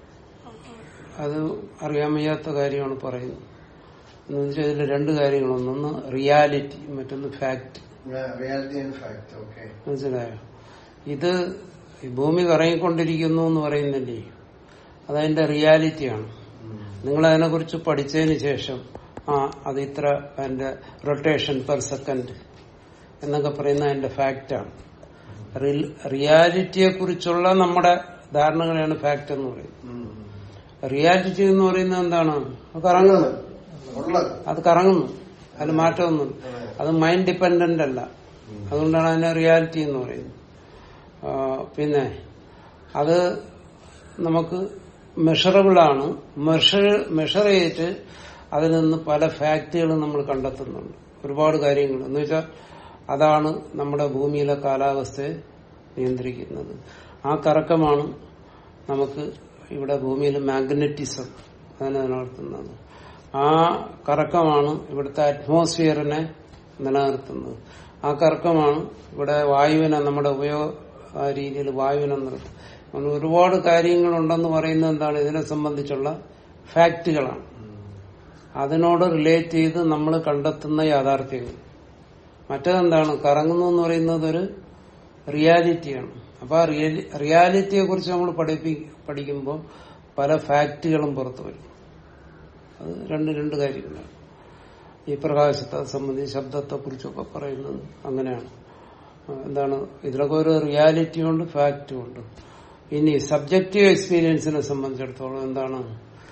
അത് അറിയാൻ വയ്യാത്ത കാര്യമാണ് പറയുന്നത് എന്ന് വെച്ചാൽ ഇതിൽ രണ്ട് കാര്യങ്ങളൊന്ന് ഒന്ന് റിയാലിറ്റി മറ്റൊന്ന് fact reality and fact okay മനസ്സിലായോ ഇത് ഈ ഭൂമി കറങ്ങിക്കൊണ്ടിരിക്കുന്നു എന്ന് പറയുന്നില്ലേ അതതിന്റെ റിയാലിറ്റിയാണ് നിങ്ങൾ അതിനെക്കുറിച്ച് പഠിച്ചതിന് ശേഷം ആ അത് ഇത്ര അതിന്റെ റൊട്ടേഷൻ പെർ സെക്കൻഡ് എന്നൊക്കെ പറയുന്ന അതിന്റെ ഫാക്റ്റാണ് റിയാലിറ്റിയെ കുറിച്ചുള്ള നമ്മുടെ ധാരണകളെയാണ് ഫാക്ട് എന്ന് പറയുന്നത് റിയാലിറ്റി എന്ന് പറയുന്നത് എന്താണ് അത് കറങ്ങുന്നു ഉള്ളത് അത് കറങ്ങുന്നു അതിൽ മാറ്റമൊന്നും അത് മൈൻഡ് ഡിപ്പെൻഡന്റ് അല്ല അതുകൊണ്ടാണ് അതിനെ റിയാലിറ്റി എന്ന് പറയുന്നത് ആ, പിന്നെ അത് നമുക്ക് മെഷറബിൾ ആണ് മെഷർ മെഷർ ചെയ്തിട്ട് അതിൽ നിന്ന് പല ഫാക്ടുകളും നമ്മൾ കണ്ടെത്തുന്നുണ്ട് ഒരുപാട് കാര്യങ്ങൾ എന്ന് വെച്ചാൽ അതാണ് നമ്മുടെ ഭൂമിയിലെ കാലാവസ്ഥയെ നിയന്ത്രിക്കുന്നത് ആ കറക്കമാണ് നമുക്ക് ഇവിടെ ഭൂമിയിൽ മാഗ്നറ്റിസം അതിനെ നിലനിർത്തുന്നത് ആ കറക്കമാണ് ഇവിടുത്തെ അറ്റ്മോസ്ഫിയറിനെ നിലനിർത്തുന്നത് ആ കറക്കമാണ് ഇവിടെ വായുവിനെ നമ്മുടെ ഉപയോഗ ആ രീതിയിൽ വായുവിനെ നിർത്തുന്നത് അങ്ങനെ ഒരുപാട് കാര്യങ്ങളുണ്ടെന്ന് പറയുന്നത് എന്താണ് ഇതിനെ സംബന്ധിച്ചുള്ള ഫാക്റ്റുകളാണ് അതിനോട് റിലേറ്റ് ചെയ്ത് നമ്മൾ കണ്ടെത്തുന്ന യാഥാർത്ഥ്യങ്ങൾ മറ്റേതെന്താണ് കറങ്ങുന്നു എന്ന് പറയുന്നത് ഒരു റിയാലിറ്റിയാണ് അപ്പൊ ആ റിയലി റിയാലിറ്റിയെ കുറിച്ച് നമ്മൾ പഠിപ്പി പഠിക്കുമ്പോൾ പല ഫാക്റ്റുകളും പുറത്തു വരും അത് രണ്ട് രണ്ട് കാര്യങ്ങളാണ് ഈ പ്രകാശത്തെ സംബന്ധിച്ച് ശബ്ദത്തെ കുറിച്ചൊക്കെ പറയുന്നത് അങ്ങനെയാണ് ആ, എന്താണ് ഇതിലൊക്കെ ഒരു റിയാലിറ്റി ഉണ്ട് ഫാക്റ്റും ഉണ്ട് ഇനി സബ്ജക്റ്റീവ് എക്സ്പീരിയൻസിനെ സംബന്ധിച്ചിടത്തോളം എന്താണ്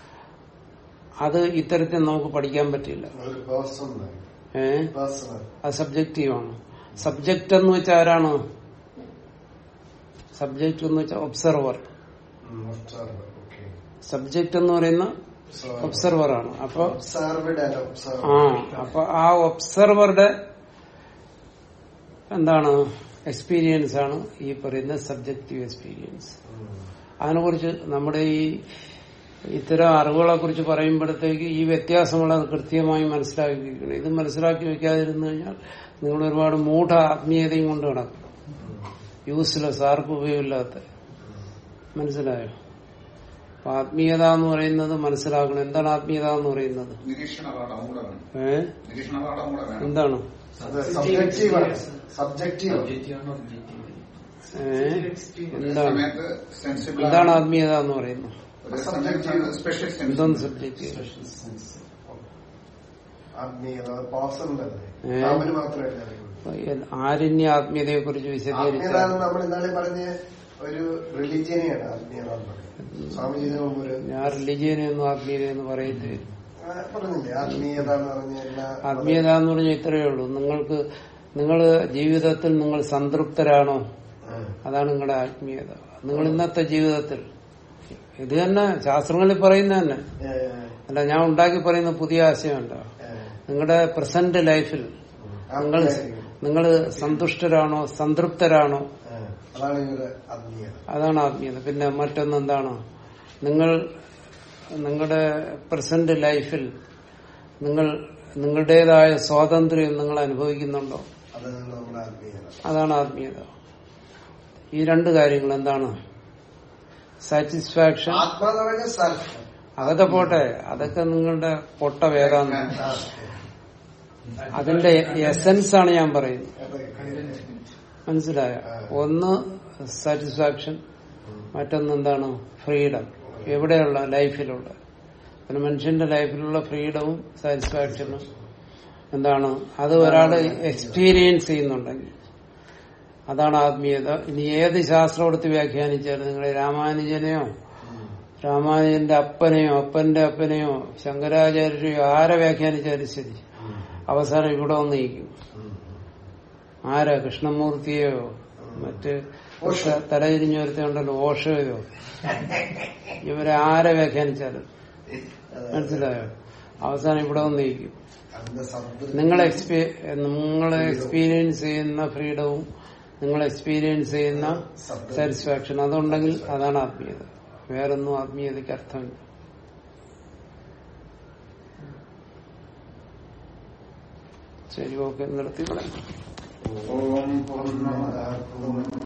അത് ഇത്തരത്തിൽ നമുക്ക് പഠിക്കാൻ പറ്റില്ല ഒരു പേഴ്സൺ ഏഹ് പേഴ്സണൽ അത് സബ്ജക്റ്റീവാണ് സബ്ജക്റ്റ് എന്ന് വെച്ചാൽ ആരാണ് സബ്ജക്റ്റ് എന്ന് വെച്ചാൽ ഒബ്സർവർ ഓക്കെ സബ്ജക്റ്റ് എന്ന് പറയുന്ന ഒബ്സർവർ ആണ് അപ്പൊ ഒബ്സർവ്ഡ് ആൻഡ് ഒബ്സർവ് ആ അപ്പൊ ആ ഒബ്സർവറുടെ എന്താണ് എക്സ്പീരിയൻസ് ആണ് ഈ പറയുന്ന സബ്ജക്റ്റീവ് എക്സ്പീരിയൻസ് അതിനെക്കുറിച്ച് നമ്മുടെ ഈ ഇത്തരം അറിവുകളെ കുറിച്ച് പറയുമ്പോഴത്തേക്ക് ഈ വ്യത്യാസങ്ങൾ അത് കൃത്യമായി മനസ്സിലാക്കി വെക്കണം ഇത് മനസ്സിലാക്കി വെക്കാതിരുന്നു കഴിഞ്ഞാൽ നിങ്ങൾ ഒരുപാട് മൂഢ ആത്മീയതയും കൊണ്ട് നടക്കും യൂസ്ലെസ് ആർക്കും ഉപയോഗമില്ലാത്ത മനസ്സിലായോ അപ്പൊ ആത്മീയത എന്ന് പറയുന്നത് മനസ്സിലാക്കണം എന്താണ് ആത്മീയത എന്ന് പറയുന്നത് നിരീക്ഷണ പാഠം കൂടെ വേണം ഏ നിരീക്ഷണ പാഠം കൂടെ വേണം എന്താണ് സബ്ജക്റ്റീവ് ആണ് സബ്ജക്റ്റീവ് ഒബ്ജക്റ്റീവാണോ ഒബ്ജക്റ്റീവ് ഏ എന്താണ് സമയത്ത് സെൻസിബിൾ എന്താണ് ആത്മീയത എന്ന് പറയുന്നത് സ്പെഷ്യൽ എന്തോന്ന് സബ്ജക്റ്റ് ആത്മീയത പോസിബിൾ അല്ലേ ഏ? അവന് മാത്രമല്ല അറിയുള്ളൂ ആരണ്യ ആത്മീയതയെ കുറിച്ച് വിശദീകരിച്ച ആത്മീയത എന്ന് നമ്മൾ ഇന്നാളെ പറഞ്ഞ ഒരു റിലീജിയനെയാണ് ആത്മീയത എന്ന് പറയുന്നത് സ്വാമിജിന് മുമ്പ് ഒരു ഞാൻ റിലിജിയനൊന്നും ആത്മീയത എന്ന് പറയരുത് ആ, പറഞ്ഞില്ലേ ആത്മീയത എന്ന് പറഞ്ഞ എല്ലാ ആത്മീയത എന്ന് പറഞ്ഞാൽ ഇത്രയേ ഉള്ളൂ നിങ്ങൾക്ക് നിങ്ങൾ ജീവിതത്തിൽ നിങ്ങൾ സംതൃപ്തരാണോ ആ. അതാണ് നിങ്ങളുടെ ആത്മീയത നിങ്ങൾ ഇന്നത്തെ ജീവിതത്തിൽ ഇത് തന്നെ ശാസ്ത്രങ്ങളിൽ പറയുന്ന തന്നെ ഏ, അല്ല ഞാൻ ഉണ്ടാക്കി പറയുന്ന പുതിയ ആശയമല്ല ഏ, നിങ്ങളുടെ പ്രസന്റ് ലൈഫിൽ നിങ്ങൾ ആത്മീയത. നിങ്ങൾ സന്തുഷ്ടരാണോ സംതൃപ്തരാണോ ആ, അതാണ് ഇവരുടെ ആത്മീയത അതാണ് ആത്മീയത പിന്നെ മറ്റൊന്ന് എന്താണ് നിങ്ങൾ നിങ്ങളുടെ പ്രസന്റ് ലൈഫിൽ നിങ്ങൾ നിങ്ങളുടേതായ സ്വാതന്ത്ര്യം നിങ്ങൾ അനുഭവിക്കുന്നുണ്ടോ അതാണ് നമ്മുടെ ആത്മീയത അതാണ് ആത്മീയത ഈ രണ്ട് കാര്യങ്ങൾ എന്താണ് സാറ്റിസ്ഫാക്ഷൻ ആത്മാന്ന് പറഞ്ഞ സെൽഫ് അതൊക്കെ പോട്ടെ അതൊക്കെ നിങ്ങളുടെ പൊട്ട വേദാന്തം അതിന്റെ എസൻസ് ആണ് ഞാൻ പറയുന്നത് മനസ്സിലായ ഒന്ന് സാറ്റിസ്ഫാക്ഷൻ മറ്റൊന്ന് എന്താണ് ഫ്രീഡം എവിടെയുള്ള ലൈഫിലുള്ള പിന്നെ മനുഷ്യന്റെ ലൈഫിലുള്ള ഫ്രീഡവും സാറ്റിസ്ഫാക്ഷനും എന്താണ് അത് ഒരാൾ എക്സ്പീരിയൻസ് ചെയ്യുന്നുണ്ടെങ്കിൽ അതാണ് ആത്മീയത ഇനി ഏത് ശാസ്ത്രം എടുത്ത് വ്യാഖ്യാനിച്ചാലും നിങ്ങൾ രാമാനുജനെയോ രാമാനുജന്റെ അപ്പനെയോ അപ്പന്റെ അപ്പനെയോ ശങ്കരാചാര്യരെയോ ആരെ വ്യാഖ്യാനിച്ചാലും ശരി അവസാനം ഇവിടെ വന്ന് നിൽക്കും ആരാ കൃഷ്ണമൂർത്തിയോ മറ്റ് തലതിരിഞ്ഞൊരുത്തുണ്ടല്ലോ ഓഷോയോ ഇവരെ ആരെ വ്യാഖ്യാനിച്ചാലും മനസ്സിലായോ അവസാനം ഇവിടെ വന്ന് നിൽക്കും അതിന്റെ സംതൃപ്തി നിങ്ങൾ എക്സ്പീ നിങ്ങൾ എക്സ്പീരിയൻസ് ചെയ്യുന്ന ഫ്രീഡവും നിങ്ങൾ എക്സ്പീരിയൻസ് ചെയ്യുന്ന സാറ്റിസ്ഫാക്ഷൻ അതുണ്ടെങ്കിൽ അതാണ് ആത്മീയത വേറൊന്നും ആത്മീയതയ്ക്ക് അർത്ഥമില്ല ശരി ഓക്കെ നിർത്തി കളയാം ഓം പൂർണ്ണമദ പൂർണ്ണ